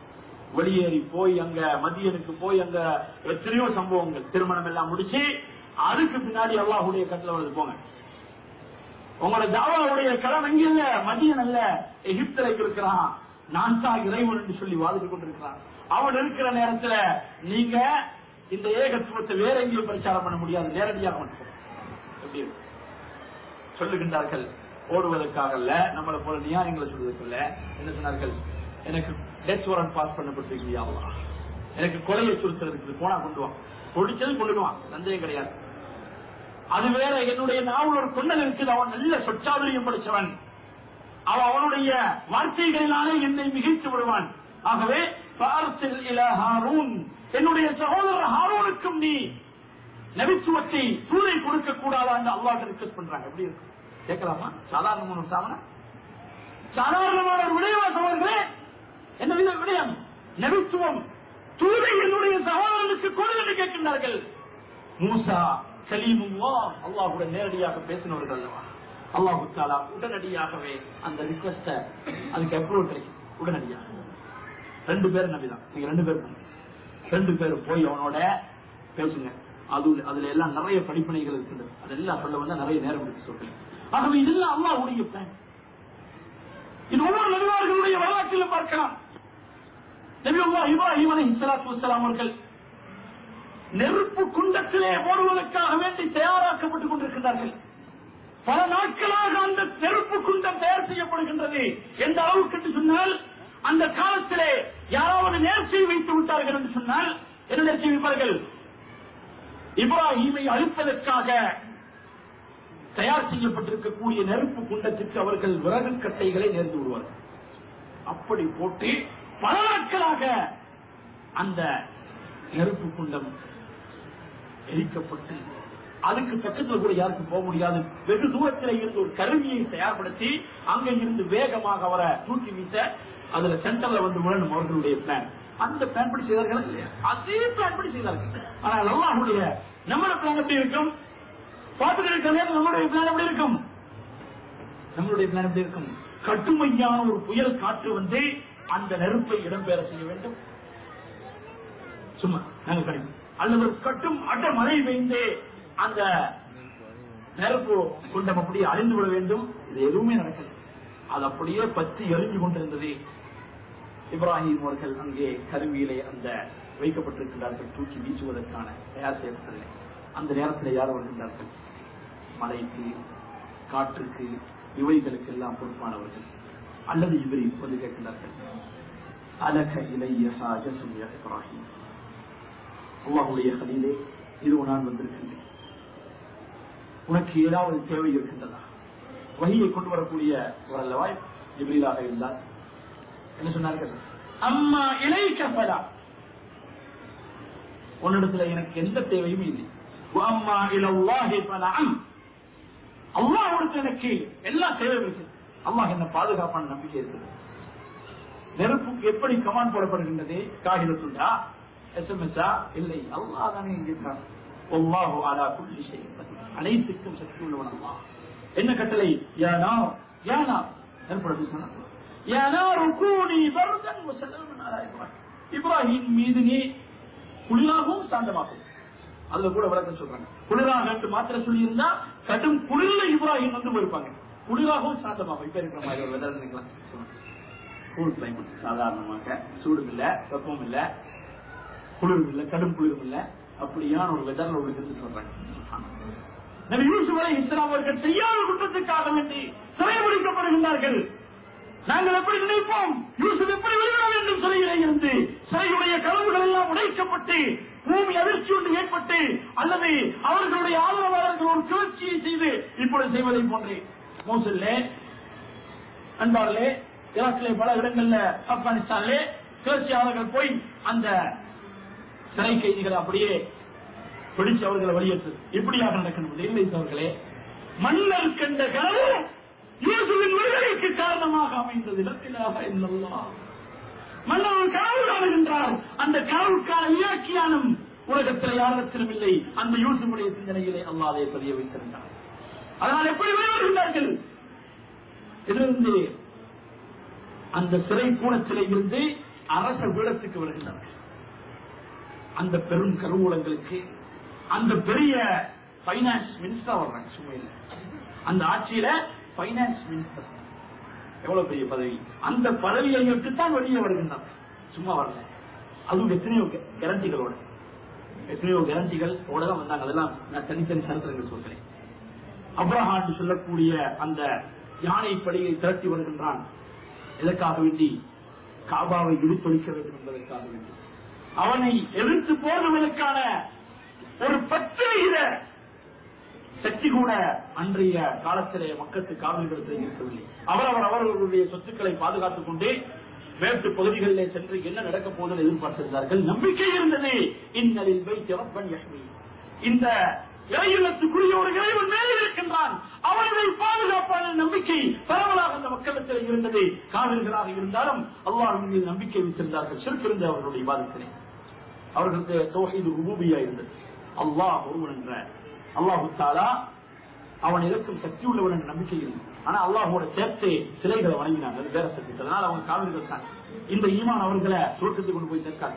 வெளியேறி போய் அங்க மதியனுக்கு போய் அங்க எத்தனையோ சம்பவங்கள் திருமணம் எல்லாம் முடிச்சு அதுக்கு பின்னாடி அல்லாஹுடைய கட்டில வருது போங்க உங்களோட தாவாவுடைய களம் எங்க இல்ல மதியன் அல்ல எகிப்தில இருக்கிறான் நான் தான் இறைவன் என்று சொல்லி வாதிட்டு கொண்டிருக்கிறான் அவன் இருக்கிற நேரத்துல நீங்க இந்த ஏகத்துவத்தை வேற எங்கேயும் பிரச்சாரம் பண்ண முடியாது நேரடியாக மட்டும் எப்படி இருக்கு? சொல்லுகின்றார்கள் ஓடுவதற்காக அல்ல நம்மளை போல நியாயங்களை சொல்வதற்கு இல்ல என்ன சொன்னார்கள் எனக்கு டெத் வாரண்ட் பாஸ் பண்ணப்பட்டிருக்கியா எனக்கு கொலையை சுருத்துறதுக்கு போனா கொண்டு வா பொடிச்சது கொண்டுடுவான் சந்தேகம் கிடையாது அது வேற என்னுடைய நாவல் ஒரு கொண்டல் இருக்குது அவன் நல்ல சொச்சாவளியும் படிச்சவன் அவன் அவனுடைய வார்த்தைகளினாலே என்னை மிகைத்து விடுவான் ஆகவே பார்சில் இல ஹாரூன் என்னுடைய சகோதரர் ஹாரூனுக்கும் நீ நபித்துவத்தை தூரை கொடுக்க கூடாதா என்று அல்லாஹ் ரிக்வெஸ்ட் பண்றாங்க எப்படி இருக்கு கேட்கலாமா சாதாரணமான ஒரு சாமனா சாதாரணமான ஒரு விடயமா சகோதரர்களே என்ன வித விடயம் நபித்துவம் தூரை என்னுடைய சகோதரனுக்கு கொடு என்று கேட்கின்றார்கள் மூசா கலீமுல்லா அல்லாஹுட நேரடியாக பேசினவர்கள் அல்லவா அல்லாஹு தாலா உடனடியாகவே அந்த ரிக்வெஸ்ட அதுக்கு அப்ரூவல் கிடைக்கும் உடனடியாக ரெண்டு பேரும் நபிதான் நீங்க ரெண்டு பேரும் போங்க. ரெண்டு பேரும் போய் அவனோட பேசுங்க அது அதுல எல்லாம் நிறைய படிப்பினைகள் இருக்கின்றது அதெல்லாம் சொல்ல வந்தா நிறைய நேரம் எடுத்து சொல்றேன் ஆகவே இதெல்லாம் அல்லாஹ்வுடைய பிளான் இது ஒவ்வொரு நபிமார்களுடைய வரலாற்றிலும் பார்க்கலாம் நபியுல்லா இப்ராஹிம் அலைஹி ஸலாத்து வஸ்ஸலாம் அவர்கள் நெருப்பு குண்டத்திலே போடுவதற்காக வேண்டி தயாராக்கப்பட்டுக் கொண்டிருக்கிறார்கள் பல நாட்களாக அந்த நெருப்பு குண்டம் தயார் செய்யப்படுகின்றது எந்த அளவுக்கு என்று சொன்னால் அந்த காலத்திலே யாராவது நேர்ச்சியை வைத்து விட்டார்கள் என்று சொன்னால் என்ன நேர்ச்சி வைப்பார்கள் இப்ராஹீமை அழிப்பதற்காக தயார் செய்யப்பட்டிருக்கக்கூடிய நெருப்பு குண்டத்திற்கு அவர்கள் விறகு கட்டைகளை நேர்ந்து விடுவார்கள் அப்படி போட்டு பல நாட்களாக அந்த நெருப்பு குண்டம் எரிக்கப்பட்டு அதுக்கு பக்கத்துல கூட யாருக்கும் போக முடியாது வெகு தூரத்தில் இருந்து ஒரு கருவியை தயார்படுத்தி அங்க இருந்து வேகமாக அவரை தூக்கி வீச அதுல சென்டர்ல வந்து விழணும் அவர்களுடைய பிளான் அந்த பிளான் படி செய்தார்கள் இல்லையா அதே பிளான் படி செய்தார்கள் ஆனால் அல்லாஹுடைய நம்மளோட பிளான் எப்படி இருக்கும் பார்த்துட்டு இருக்க நேரம் நம்மளுடைய பிளான் எப்படி இருக்கும் நம்மளுடைய பிளான் எப்படி இருக்கும் கட்டுமையான ஒரு புயல் காற்று வந்து அந்த நெருப்பை இடம்பெற செய்ய வேண்டும் சும்மா நாங்க கிடைக்கும் அல்லது ஒரு கட்டும் அட்ட மழை பெய்ந்து அந்த நெருப்பு குண்டம் அப்படியே அழிந்து விட வேண்டும் இது எதுவுமே நடக்கல அது அப்படியே பத்தி எரிஞ்சு கொண்டிருந்தது இப்ராஹிம் அவர்கள் அங்கே கருவியிலே அந்த வைக்கப்பட்டிருக்கிறார்கள் தூக்கி வீசுவதற்கான தயார் செய்யப்பட்டதில்லை அந்த நேரத்தில் யார் வருகின்றார்கள் மழைக்கு காற்றுக்கு இவைகளுக்கு எல்லாம் பொறுப்பானவர்கள் அல்லது இவரை வந்து கேட்கிறார்கள் அலக இளைய ஹாஜசும் யா இப்ராஹிம் அல்லாஹுடைய கலிலே இது நான் வந்திருக்கின்றேன் உனக்கு ஏதாவது தேவை இருக்கின்றதா வகையை கொண்டு வரக்கூடிய ஒரு அல்லவாய் ஜிப்ரீலாக இருந்தால் என்ன சொன்னார்கள் அம்மா இலை கப்பலா உன்னிடத்துல எனக்கு எந்த தேவையும் இல்லை அம்மா இலவாஹி பலாம் அல்லாஹ் எனக்கு எல்லா தேவையும் இருக்கு அல்லாஹ் என்ன பாதுகாப்பான நம்பிக்கை இருக்குது நெருப்புக்கு எப்படி கமான் போடப்படுகின்றது காகிதத்துண்டா எஸ்எம்எஸ்ஆ இல்லை அல்லாஹ் தானே இருக்கிறான் அல்லாஹு அலா குல்லி ஷைஇன் கதீர். அனைத்துக்கும் சக்தி உள்ளவன் அல்லாஹ் என்ன கட்டளை யானா யானா நெருப்பு சொன்னார் யானா ருகூனி பர்தன் வஸலாமன் அலா இப்ராஹிம் இப்ராஹிம் மீது நீ குளிராகவும் சாந்தமாகும் அதுல கூட விளக்கம் சொல்றாங்க குளிராக என்று மாத்திர சொல்லி இருந்தா கடும் குளிர்ல இப்ராஹிம் வந்து போயிருப்பாங்க குளிராகவும் சாந்தமாகும் இப்ப இருக்கிற மாதிரி ஒரு வெதர் இருக்கலாம் கூல் கிளைமேட் சாதாரணமாக சூடும் இல்ல வெப்பம் இல்ல குளிரும் இல்ல கடும் குளிரும் இல்ல அப்படியான ஒரு வெதர்ல ஒரு இருந்து சொல்றாங்க நபி யூசுப் அலை இஸ்லாம் அவர்கள் செய்யாத குற்றத்துக்காக வேண்டி சிறைபிடிக்கப்படுகின்றார்கள் நாங்கள் எப்படி நினைப்போம் யூசுப் எப்படி வெளிவர வேண்டும் சிறையிலே இருந்து சிறையுடைய கதவுகள் எல்லாம் உடைக்கப்பட்டு பூமி அதிர்ச்சி ஒன்று ஏற்பட்டு அல்லது அவர்களுடைய ஆதரவாளர்கள் ஒரு கிளர்ச்சியை செய்து இப்பொழுது செய்வதை போன்றே மோசல்லே அன்பாரிலே ஈராக்கிலே பல இடங்கள்ல ஆப்கானிஸ்தானிலே கிளர்ச்சியாளர்கள் போய் அந்த சிறை கைதிகளை அப்படியே பிடிச்சு அவர்களை வெளியேற்று இப்படியாக நடக்கின்றது இல்லை அவர்களே மன்னர் கண்ட கனவு இயேசுவின் விடுதலைக்கு காரணமாக அமைந்தது இடத்திலாக இல்லல்லா மன்னர் ஒரு கனவு காணுகின்றார் அந்த கனவுக்கான இயற்கையானம் உலகத்தில் யாரிடத்திலும் இல்லை அந்த யூசுடைய சிந்தனையிலே அல்லாதை பதிய வைத்திருந்தார் அதனால் எப்படி வெளிவருகின்றார்கள் இதிலிருந்து அந்த சிறை கூடத்திலே இருந்து அரச பீடத்துக்கு வருகின்றனர் அந்த பெரும் கருவூலங்களுக்கு அந்த பெரிய பைனான்ஸ் மினிஸ்டர் வர்றாங்க சும்மா இல்ல அந்த ஆட்சியில பைனான்ஸ் மினிஸ்டர் எவ்வளவு பெரிய பதவி அந்த பதவியை விட்டுத்தான் வெளியே வருகின்றார் சும்மா வரல அதுவும் எத்தனையோ கேரண்டிகளோட எத்தனையோ கேரண்டிகள் தான் வந்தாங்க அதெல்லாம் நான் தனித்தனி சரித்திரங்கள் சொல்கிறேன் அப்ரஹான் சொல்லக்கூடிய அந்த யானை படையை திரட்டி வருகின்றான் எதற்காக வேண்டி காபாவை இடித்தொழிக்க வேண்டும் என்பதற்காக வேண்டி அவனை எதிர்த்து போடுவதற்கான ஒரு பத்து விகித சக்தி கூட அன்றைய காலத்திலே மக்களுக்கு காவல்களிடத்தில் இருக்கவில்லை அவரவர் அவர்களுடைய சொத்துக்களை பாதுகாத்துக் கொண்டே மேற்கு பகுதிகளிலே சென்று என்ன நடக்க போதும் எதிர்பார்த்திருந்தார்கள் நம்பிக்கை இருந்தது இன்னலில் வைத்தியவன் யஷ்மி இந்த இறையுலத்துக்குரிய ஒரு இறைவன் மேலே இருக்கின்றான் அவனை பாதுகாப்பான நம்பிக்கை பரவலாக அந்த மக்களிடத்தில் இருந்தது காவிர்களாக இருந்தாலும் அல்லாஹ் மீது நம்பிக்கை வைத்திருந்தார்கள் சிறப்பிருந்த அவர்களுடைய வாதத்திலே அவர்களுக்கு தோஹீது ரூபியா இருந்தது அல்லாஹ் ஒருவன் என்ற அல்லாஹு தாலா அவன் இருக்கும் சக்தி உள்ளவன் என்ற நம்பிக்கை இருந்தது ஆனா அல்லாஹோட சேர்த்து சிலைகளை வணங்கினாங்க அது வேற சக்தி அதனால அவங்க காவிரிகள் தான் இந்த ஈமான் அவர்களை சுருக்கத்துக்கு கொண்டு போய் சேர்க்காது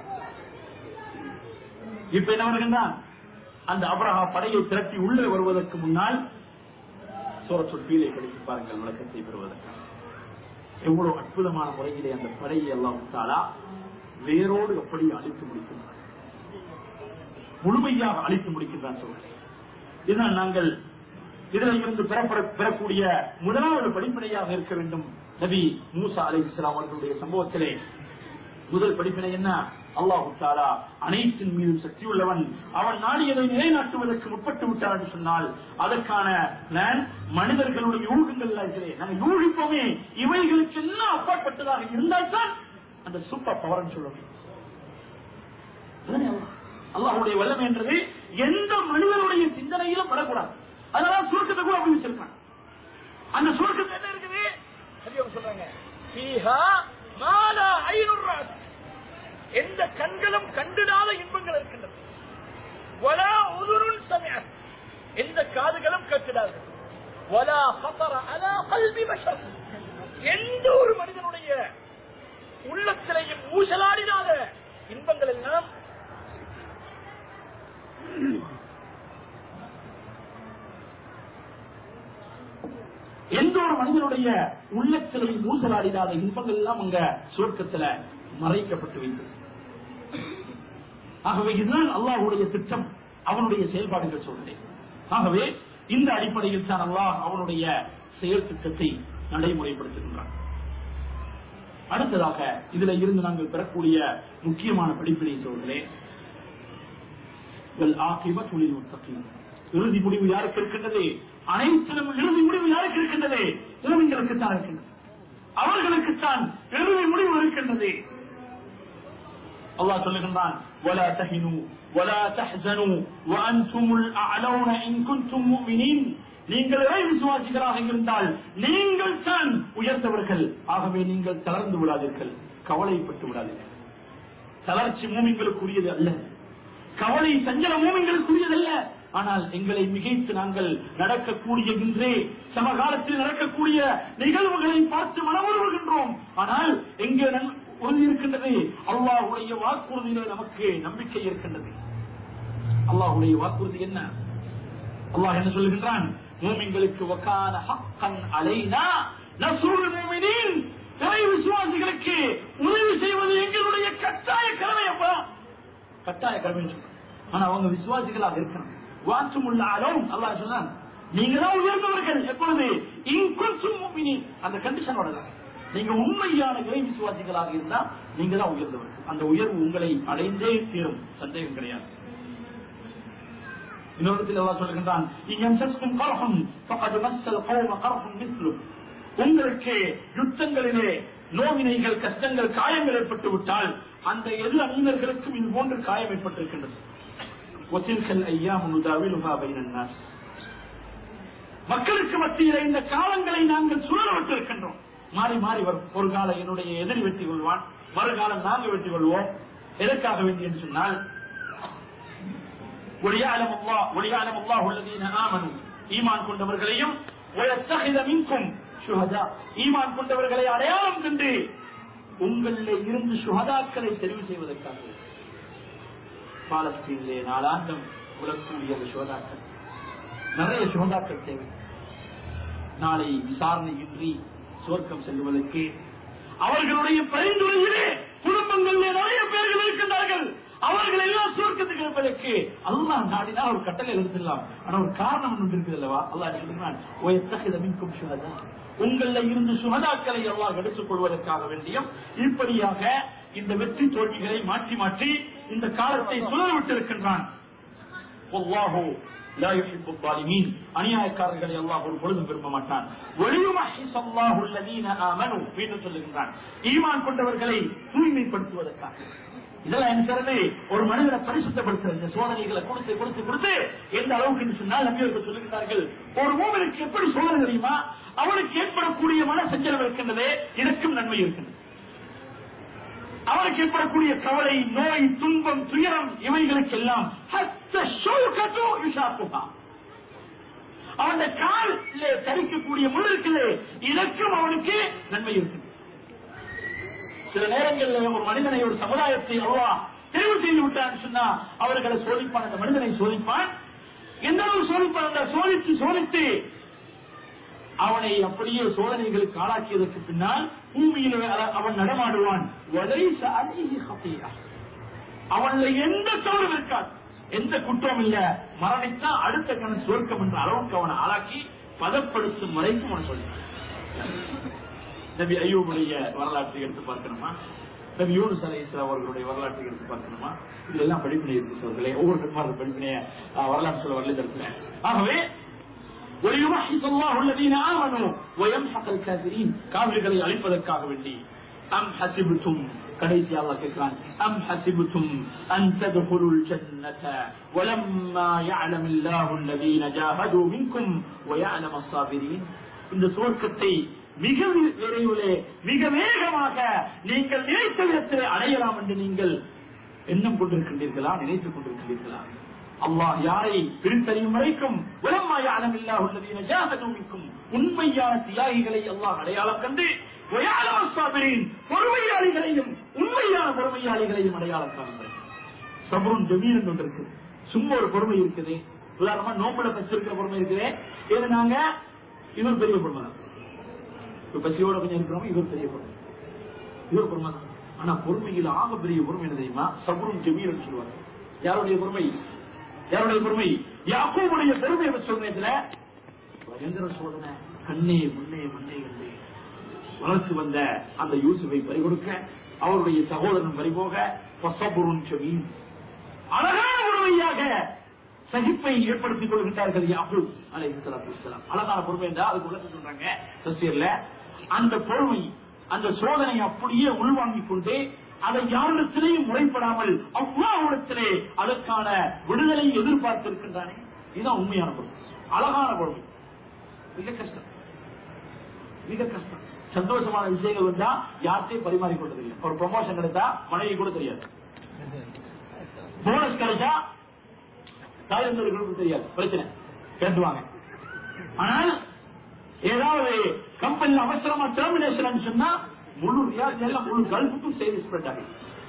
இப்ப என்ன வருகின்றான் அந்த அபரஹா படையை திரட்டி உள்ளே வருவதற்கு முன்னால் சூரத்துள் கீழே படித்து பாருங்கள் விளக்கத்தை பெறுவதற்காக எவ்வளவு அற்புதமான முறையிலே அந்த படையை எல்லாம் தாலா வேரோடு எப்படி அழித்து முடிக்கின்றார் முழுமையாக அழித்து முடிக்கின்றான் சொல்றேன் இதனால் நாங்கள் இதில் இருந்து பெறப்பட பெறக்கூடிய முதலாவது படிப்பினையாக இருக்க வேண்டும் நபி மூசா அலை இஸ்லாம் அவர்களுடைய சம்பவத்திலே முதல் படிப்பினை என்ன அல்லாஹு தாலா அனைத்தின் மீதும் சக்தி உள்ளவன் அவன் நாடியதை நிலைநாட்டுவதற்கு முற்பட்டு விட்டார் என்று சொன்னால் அதற்கான பிளான் மனிதர்களுடைய யூகங்கள் இருக்கிறேன் நாங்கள் யூகிப்போமே இவைகளுக்கு என்ன அப்பாற்பட்டதாக இருந்தால்தான் அந்த சூப்பர் பவர் சொல்ல முடியும் அதுதானே அல்லாஹ். அல்லாஹ்வுடைய வல்லமை என்றது எந்த மனிதனுடைய சிந்தனையிலும் படக்கூடாது அதனால சுருக்கத்தை கூட அப்படி வச்சிருக்கான் அந்த சுருக்கத்தை என்ன இருக்குது நபி அவங்க சொல்றாங்க "ஃபீஹா மா லா ஐனுர் ராஸ்." எந்த கண்களும் கண்டிடாத இன்பங்கள் இருக்கின்றது வலா உதுருன் சமிஅத். எந்த காதுகளும் கேட்கிறாது வலா خطر على قلب بشر எந்த ஒரு மனிதனுடைய உள்ளத்திலையும் ஊசலாடினாத இன்பங்கள் எல்லாம் எந்த ஒரு மனிதனுடைய உள்ளத்திலையும் ஊசலாடினாத இன்பங்கள் எல்லாம் அங்க சுருக்கத்துல மறைக்கப்பட்டு வைத்தது ஆகவே இதுதான் அல்லாஹ்வுடைய திட்டம் அவனுடைய செயல்பாடுகள் சொல்றேன் ஆகவே இந்த அடிப்படையில் தான் அல்லாஹ் அவனுடைய செயல் திட்டத்தை நடைமுறைப்படுத்துகின்றான் அடுத்ததாக இதுல இருந்து நாங்கள் பெறக்கூடிய முக்கியமான படிப்பினை சொல்கிறேன் தொழில் முத்தகீன் இறுதி முடிவு யாருக்கு இருக்கின்றது அனைத்திலும் இறுதி முடிவு யாருக்கு இருக்கின்றது மூமிங்களுக்கு தான் இருக்கின்றது அவர்களுக்குத்தான் இறுதி முடிவு இருக்கின்றது அல்லாஹ் சொல்லுகின்றான் ولا تهنوا ولا تحزنوا وانتم الاعلون ان كنتم مؤمنين நீங்கள் இறை விசுவாசிகளாக இருந்தால் நீங்கள் தான் உயர்ந்தவர்கள் ஆகவே நீங்கள் தளர்ந்து விடாதீர்கள் கவலைப்பட்டு விடாதீர்கள் தளர்ச்சி மூமிங்களுக்குரியது அல்ல கவலை சஞ்சல மூமிங்களுக்குரியதல்ல ஆனால் எங்களை மிகைத்து நாங்கள் நடக்கக்கூடிய இன்றே சமகாலத்தில் நடக்கக்கூடிய நிகழ்வுகளை பார்த்து மனமுறுகின்றோம் ஆனால் எங்கே நன்- உறுதி இருக்கின்றது அல்லாஹுடைய வாக்குறுதியிலே நமக்கு நம்பிக்கை இருக்கின்றது அல்லாஹுடைய வாக்குறுதி என்ன அல்லாஹ் என்ன சொல்லுகின்றான் மூமிங்களுக்கு வக்கான ஹக்கன் அலைனா நஸ்ருல் மூமினீன் இறை விசுவாசிகளுக்கு உதவி செய்வது எங்களுடைய கட்டாய கடமை அப்பா கட்டாய கடமை ஆனா அவங்க விசுவாசிகளாக இருக்கணும் வாற்றும் உள்ள அளவும் அல்லாஹ் சொன்னான் நீங்க தான் உயர்ந்தவர்கள் எப்பொழுது இன்குன்சும் மூமினீன் அந்த கண்டிஷனோட தான் நீங்க உண்மையான இறை விசுவாசிகளாக இருந்தா நீங்க தான் உயர்ந்தவர்கள் அந்த உயர்வு உங்களை அடைந்தே தீரும் சந்தேகம் கிடையாது இன்னொருத்தில் அல்லாஹ் சொல்கின்றான் "இயம்சஸ்கும் கர்ஹும் ஃபகத் மஸ்ஸல் கௌம கர்ஹும் மிஸ்லு." உங்களுக்கு யுத்தங்களிலே நோவினைகள் கஷ்டங்கள் காயங்கள் ஏற்பட்டு விட்டால் அந்த எது அணியினர்களுக்கும் இது போன்று காயம் ஏற்பட்டிருக்கின்றது وَتِلْكَ الْأَيَّامُ نُدَاوِلُهَا بَيْنَ النَّاسِ மக்களுக்கு மத்தியில இந்த காலங்களை நாங்கள் சுழல விட்டிருக்கின்றோம் மாறி மாறி வரும் ஒரு காலம் என்னுடைய எதிரி வெற்றி கொள்வான் மறுகாலம் நாங்கள் வெற்றி கொள்வோம் எதற்காக வேண்டி என்று சொன்னால் وليعلم الله وليعلم الله الذين آمنوا ஈமான் கொண்டவர்களையும் ويتخذ منكم شهداء ஈமான் கொண்டவர்களை அடையாளம் கண்டு உங்களில் இருந்து சுகதாக்களை தெரிவு செய்வதற்காக பாலஸ்தீனிலே நாளாந்தம் உலகக்கூடிய அந்த சுகதாக்கள் நிறைய சுகதாக்கள் தேவை நாளை விசாரணையின்றி சுவர்க்கம் செல்வதற்கு அவர்களுடைய பரிந்துரையிலே குடும்பங்களிலே நிறைய பேர்கள் இருக்கின்றார்கள் அவர்கள் எல்லாம் சுவர்க்கத்துக்கு இருப்பதற்கு அல்லாஹ் நாடினா ஒரு கட்டளை எடுத்துடலாம் ஆனா ஒரு காரணம் ஒன்று இருக்குது அல்லவா அல்லாஹ் சொல்லுகிறான் "ஒயத்தகித மின்கும் சுஹதா." உங்கள இருந்து சுகதாக்களை எல்லாம் எடுத்துக் கொள்வதற்காக வேண்டியும் இப்படியாக இந்த வெற்றி தோல்விகளை மாற்றி மாற்றி இந்த காலத்தை சுழவிட்டிருக்கின்றான் والله لا يحب الظالمين அநியாயக்காரர்களை அல்லாஹ் ஒரு பொழுதும் விரும்ப மாட்டான் ஒளியுமஹிஸ் அல்லாஹு الذين آمنوا மீண்டும் சொல்லுகின்றான் ஈமான் கொண்டவர்களை தூய்மைப்படுத்துவதற்காக இதெல்லாம் என்ன சொல்றது ஒரு மனிதனை பரிசுத்தப்படுத்துறது இந்த சோதனைகளை கொடுத்து கொடுத்து கொடுத்து எந்த அளவுக்கு என்று சொன்னால் நம்பியவர்கள் சொல்லுகிறார்கள் ஒரு மூவனுக்கு எப்படி சோதனை தெரியுமா அவனுக்கு ஏற்படக்கூடிய மன சஞ்சலம் இருக்கின்றதே இதற்கும் நன்மை இருக்கின்றது அவருக்கு ஏற்படக்கூடிய கவலை நோய் துன்பம் துயரம் இவைகளுக்கெல்லாம் ஹத்த ஷௌகத்து யுஷாக்குஹா. அவன் காலிலே தரிக்கக்கூடிய முள் இருக்குல்லே இதற்கும் அவனுக்கு நன்மை இருக்கு சில நேரங்களில் ஒரு மனிதனை ஒரு சமுதாயத்தை அவ்வா தெரிவு செய்து விட்டான்னு சொன்னா அவர்களை சோதிப்பான் அந்த மனிதனை சோதிப்பான் எந்த அளவு சோதிப்பான் அந்த சோதித்து சோதித்து அவனை அப்படியே சோதனைகளுக்கு ஆளாக்கியதற்கு பின்னால் பூமியில் அவ- அவன் நடமாடுவான் வலைச அலைஹி ஹஃபியா. அவன்ல எந்த தவறும் இருக்காது எந்த குற்றம் இல்ல மரணித்தா அடுத்த கணக்கு சுருக்கம் என்ற அளவுக்கு அவனை ஆளாக்கி பதப்படுத்தும் வரைக்கும் அவன் சொல்லிட்டான் நபி ஐயோபுடைய வரலாற்றை எடுத்து பார்க்கணுமா நபி யூனுஸ் அலை இஸ்லாம் அவர்களுடைய வரலாற்றை எடுத்து பார்க்கணுமா இதுல எல்லாம் படிப்பினை இருக்கு சோர்களே ஒவ்வொரு பெருமாள் படிப்பினைய அஹ், வரலாற்று சொல்ல வரல தரத்துல ஆகவே وَلِيُمَحِّصَ اللَّهُ الَّذِينَ آمَنُوا وَيَمْحَقَ الْكَافِرِينَ காவிர்களை அழிப்பதற்காக வேண்டி அம் ஹசிபுத்தும் கடைசி அல்லாஹ் கேட்கிறான் அம் ஹசிபுத்தும் அன் ததுகுலுல் ஜன்னத வலம்மா يعلم الله الذين جاهدوا منكم ويعلم الصابرين இந்த சுவர்க்கத்தை மிக வி- விரைவிலே மிக வேகமாக நீங்கள் நினைத்த விதத்தில் அடையலாம் என்று நீங்கள் எண்ணம் கொண்டிருக்கின்றீர்களா நினைத்துக் கொண்டிருக்கின்றீர்களா அல்லாஹ் யாரை பிரித்தறியும் வரைக்கும் உலமாய அளமில்லா உள்ளதீன ஜாகதூமிக்கும் உண்மையான தியாகிகளை அல்லாஹ் அடையாளம் கண்டு வயாலம சாபிரின் பொறுமையாளிகளையும் உண்மையான பொறுமையாளிகளையும் அடையாளம் காணுங்கள் சபருன் ஜமீன் ஒன்று இருக்கு சும்மா ஒரு பொறுமை இருக்குது உதாரணமா நோம்புல பச்சிருக்கிற பொறுமை இருக்குது இது நாங்க இவர் பெரிய பொறுமை தான். இப்ப பசியோட கொஞ்சம் இருக்கிறோம் இவர் பெரிய பொறுமை இவர் பொறுமை தான். ஆனா பொறுமையில் ஆக பெரிய பொறுமை என்ன தெரியுமா சபரும் ஜமீரன் சொல்லுவாங்க யாருடைய பொறுமை யாருடைய பொறுமை யாக்கூபுடைய பெருமை என்று சொன்னதுல பயங்கர சோதனை கண்ணே முன்னே மண்ணே கண்ணே வளர்த்து வந்த அந்த யூசுஃபை பறிகொடுக்க அவருடைய சகோதரன் பறிபோக பசபுருன் ஜமீன் அழகான பொறுமையாக சகிப்பை ஏற்படுத்திக் கொள்கின்றார்கள் யாபூப் அலைஹி ஸலாத்து வஸலாம் அழகான பொறுமை என்றா அதுக்கு உலக சொல்றாங்க தஸ்வீர்ல அந்த பொறுமை அந்த சோதனை அப்படியே உள்வாங்கிக் கொண்டு அதை யாரிடத்திலேயும் முறைப்படாமல் அவ்வாவிடத்திலே அதற்கான விடுதலை எதிர்பார்த்திருக்கின்றானே இதுதான் உண்மையான பொறுமை அழகான பொறுமை மிக கஷ்டம் மிக கஷ்டம் சந்தோஷமான விஷயங்கள் வந்தா யார்கிட்டையும் பரிமாறிக் கொண்டதில்லை ஒரு ப்ரொமோஷன் கிடைத்தா மனைவி கூட தெரியாது போனஸ் கிடைச்சா தாய் தந்தர்களுக்கு தெரியாது பிரச்சனை பேசுவாங்க ஆனால் ஏதாவது கம்பெனி அவசரமா டெர்மினேஷன் சொன்னா முழு ரியாஜ் எல்லாம் முழு கல்ஃபுக்கும் செய்தி ஸ்ப்ரெட் ஆகும்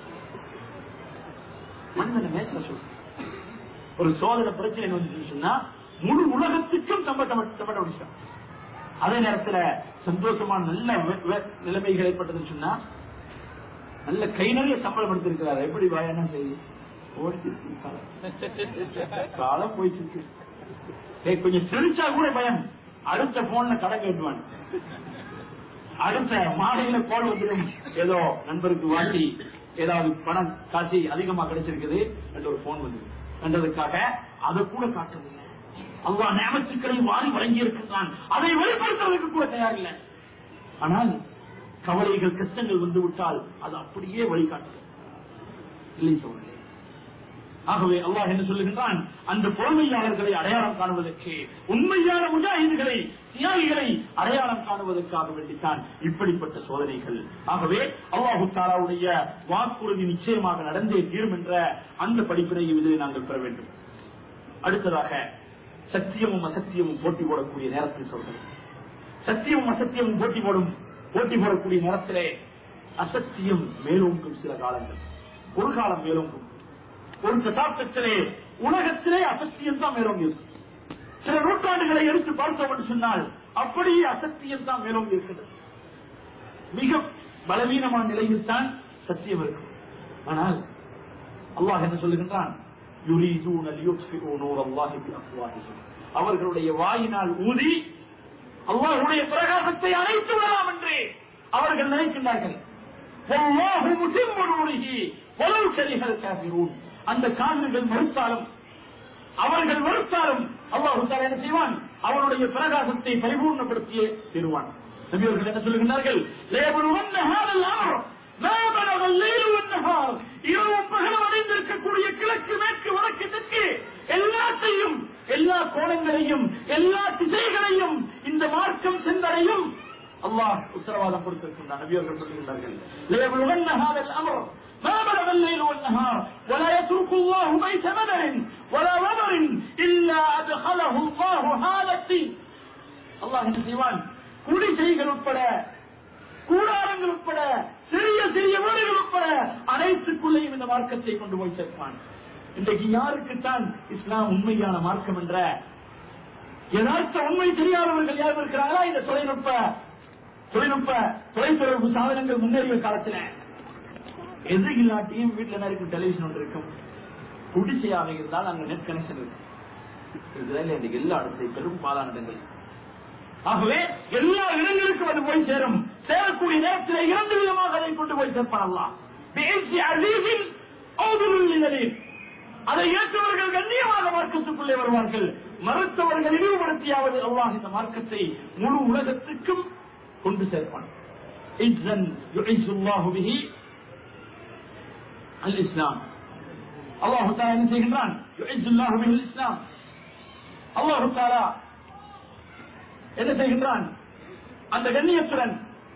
மனிதனை நேசல சொல்லு ஒரு சோதனை பிரச்சனை வந்துச்சுன்னு சொன்னா முழு உலகத்துக்கும் தம்ப தம்ப தம்ப முடிச்சான் அதே நேரத்துல சந்தோஷமா நல்ல வெ- வெ- நிலைமைகள் ஏற்பட்டதுன்னு சொன்னா நல்ல கை நிறைய சம்பளம் எடுத்திருக்கிறார் எப்படி வாயனா செய்யுது ஓடிச்சிருக்கு காலம் காலம் போயிட்டு இருக்கு ஏய், கொஞ்சம் சிரிச்சா கூட பயம் அடுத்த போன்ல கடன் கேட்டுவான் அடுத்த மாலையில கோல் வந்துடும் ஏதோ நண்பருக்கு வாட்டி ஏதாவது பணம் காசி அதிகமா கிடைச்சிருக்குது என்ற ஒரு போன் வந்து என்றதுக்காக அதை கூட காட்டவில்லை அவ்வா நேமத்துக்களை வாரி வழங்கி இருக்கின்றான் அதை வெளிப்படுத்துவதற்கு கூட தயாரில்லை ஆனால் கவலைகள் கஷ்டங்கள் வந்து விட்டால் அது அப்படியே வழிகாட்டுது இல்லை சோழர்களே ஆகவே அல்லாஹ் என்ன சொல்லுகின்றான் அந்த பொறுமையாளர்களை அடையாளம் காணுவதற்கு உண்மையான முஜாஹிதுகளை தியாகிகளை அடையாளம் காணுவதற்காக வேண்டித்தான் இப்படிப்பட்ட சோதனைகள் ஆகவே அல்லாஹு தாலாவுடைய வாக்குறுதி நிச்சயமாக நடந்தே தீரும் என்ற அந்த படிப்பினையும் இதில் நாங்கள் பெற வேண்டும் அடுத்ததாக சத்தியமும் அசத்தியமும் போட்டி போடக்கூடிய நேரத்தில் சொல்கிறேன் சத்தியமும் அசத்தியமும் போட்டி போடும் போட்டி போடக்கூடிய நேரத்திலே அசத்தியம் மேலோங்கும் சில காலங்கள் ஒரு காலம் மேலோங்கும் ஒரு சதாப்தத்திலே உலகத்திலே அசத்தியம் தான் மேலோங்கி இருக்கும் சில நூற்றாண்டுகளை எடுத்து பார்த்தோம் என்று சொன்னால் அப்படியே அசத்தியம் தான் மேலோங்கி இருக்கிறது மிக பலவீனமான நிலையில் தான் சத்தியம் இருக்கும் ஆனால் அல்லாஹ் என்ன சொல்லுகின்றான் யுரீதூன லியுத்ஃபிஉ நூரல்லாஹி பிஅஃவாஹிஹிம் அவர்களுடைய வாயினால் ஊதி அல்லாஹ்வுடைய பிரகாசத்தை அணைத்து விடலாம் என்று அவர்கள் நினைக்கின்றார்கள் வல்லாஹு முத்திம்மு நூரிஹி வலவ் கரிஹல் காஃபிரூன் அந்த காவிர்கள் மறுத்தாலும் அவர்கள் மறுத்தாலும் அல்லாஹு தஆலா என்ன செய்வான் அவனுடைய பிரகாசத்தை பரிபூர்ணப்படுத்தியே தருவான் நபியவர்கள் என்ன சொல்லுகின்றார்கள் லேபருவன்ன ஹாதல் அம்ர் மா பலக அல்லைலு வன்னஹார் இரவு பகலும் அடைந்திருக்கக்கூடிய கிழக்கு மேற்கு வடக்கு தெற்கு எல்லாத்தையும் எல்லா கோணங்களையும் எல்லா திசைகளையும் இந்த மார்க்கம் சென்றடையும் அல்லாஹ் உத்தரவாதம் கொடுத்திருக்கின்றார் நபியவர்கள் சொல்லுகின்றார்கள் லேபருவன்ன ஹாதல் அம்ர் ما بلغ الليل والنهار ولا يترك الله بيت مدر ولا وبر إلا أدخله الله هذا الدين الله என்ன செய்வான் குடிசைகள் உட்பட கூடாரங்கள் உட்பட சிறிய சிறிய வீடுகள் உட்பட அனைத்துக்குள்ளேயும் இந்த மார்க்கத்தை கொண்டு போய் சேர்ப்பான் இன்றைக்கு யாருக்குத்தான் இஸ்லாம் உண்மையான மார்க்கம் என்ற யதார்த்த உண்மை தெரியாதவர்கள் யாரும் இருக்கிறார்களா இந்த தொழில்நுட்ப தொழில்நுட்ப தொலைத்தொடர்பு சாதனங்கள் முன்னேறிய காலத்துல எது இல்லாட்டியும் வீட்டுல என்ன இருக்கும் டெலிவிஷன் ஒன்று இருக்கும் குடிசையாக இருந்தால் அங்க நெட் கனெக்ஷன் இருக்கும் இஸ்ரேல் இன்றைக்கு எல்லா இடத்தையும் பெரும் பாலான இடங்கள் ஆகவே எல்லா இடங்களுக்கும் அது போய் சேரும் சேரக்கூடிய நேரத்தில் இரண்டு விதமாக அதை கொண்டு போய் சேர்ப்பானல்லாம் பேசி அழகில் நிலையில் அதை ஏற்றவர்கள் கண்ணியமாக மார்க்கத்துக்குள்ளே வருவார்கள் மறுத்தவர்கள் இழிவுபடுத்தியாவது அல்லாஹ் இந்த மார்க்கத்தை முழு உலகத்துக்கும் கொண்டு சேர்ப்பான் இஸ்ஸன் யுஇஸ்ஸுல்லாஹு பிஹி அல் இஸ்லாம் அல்லாஹு தாலா என்ன செய்கின்றான் யுஇஸ்ஸுல்லாஹு பிஹி அல் இஸ்லாம் அல்லாஹு தாலா என்ன செய்கின்றான் அந்த கண்ணியத்துடன்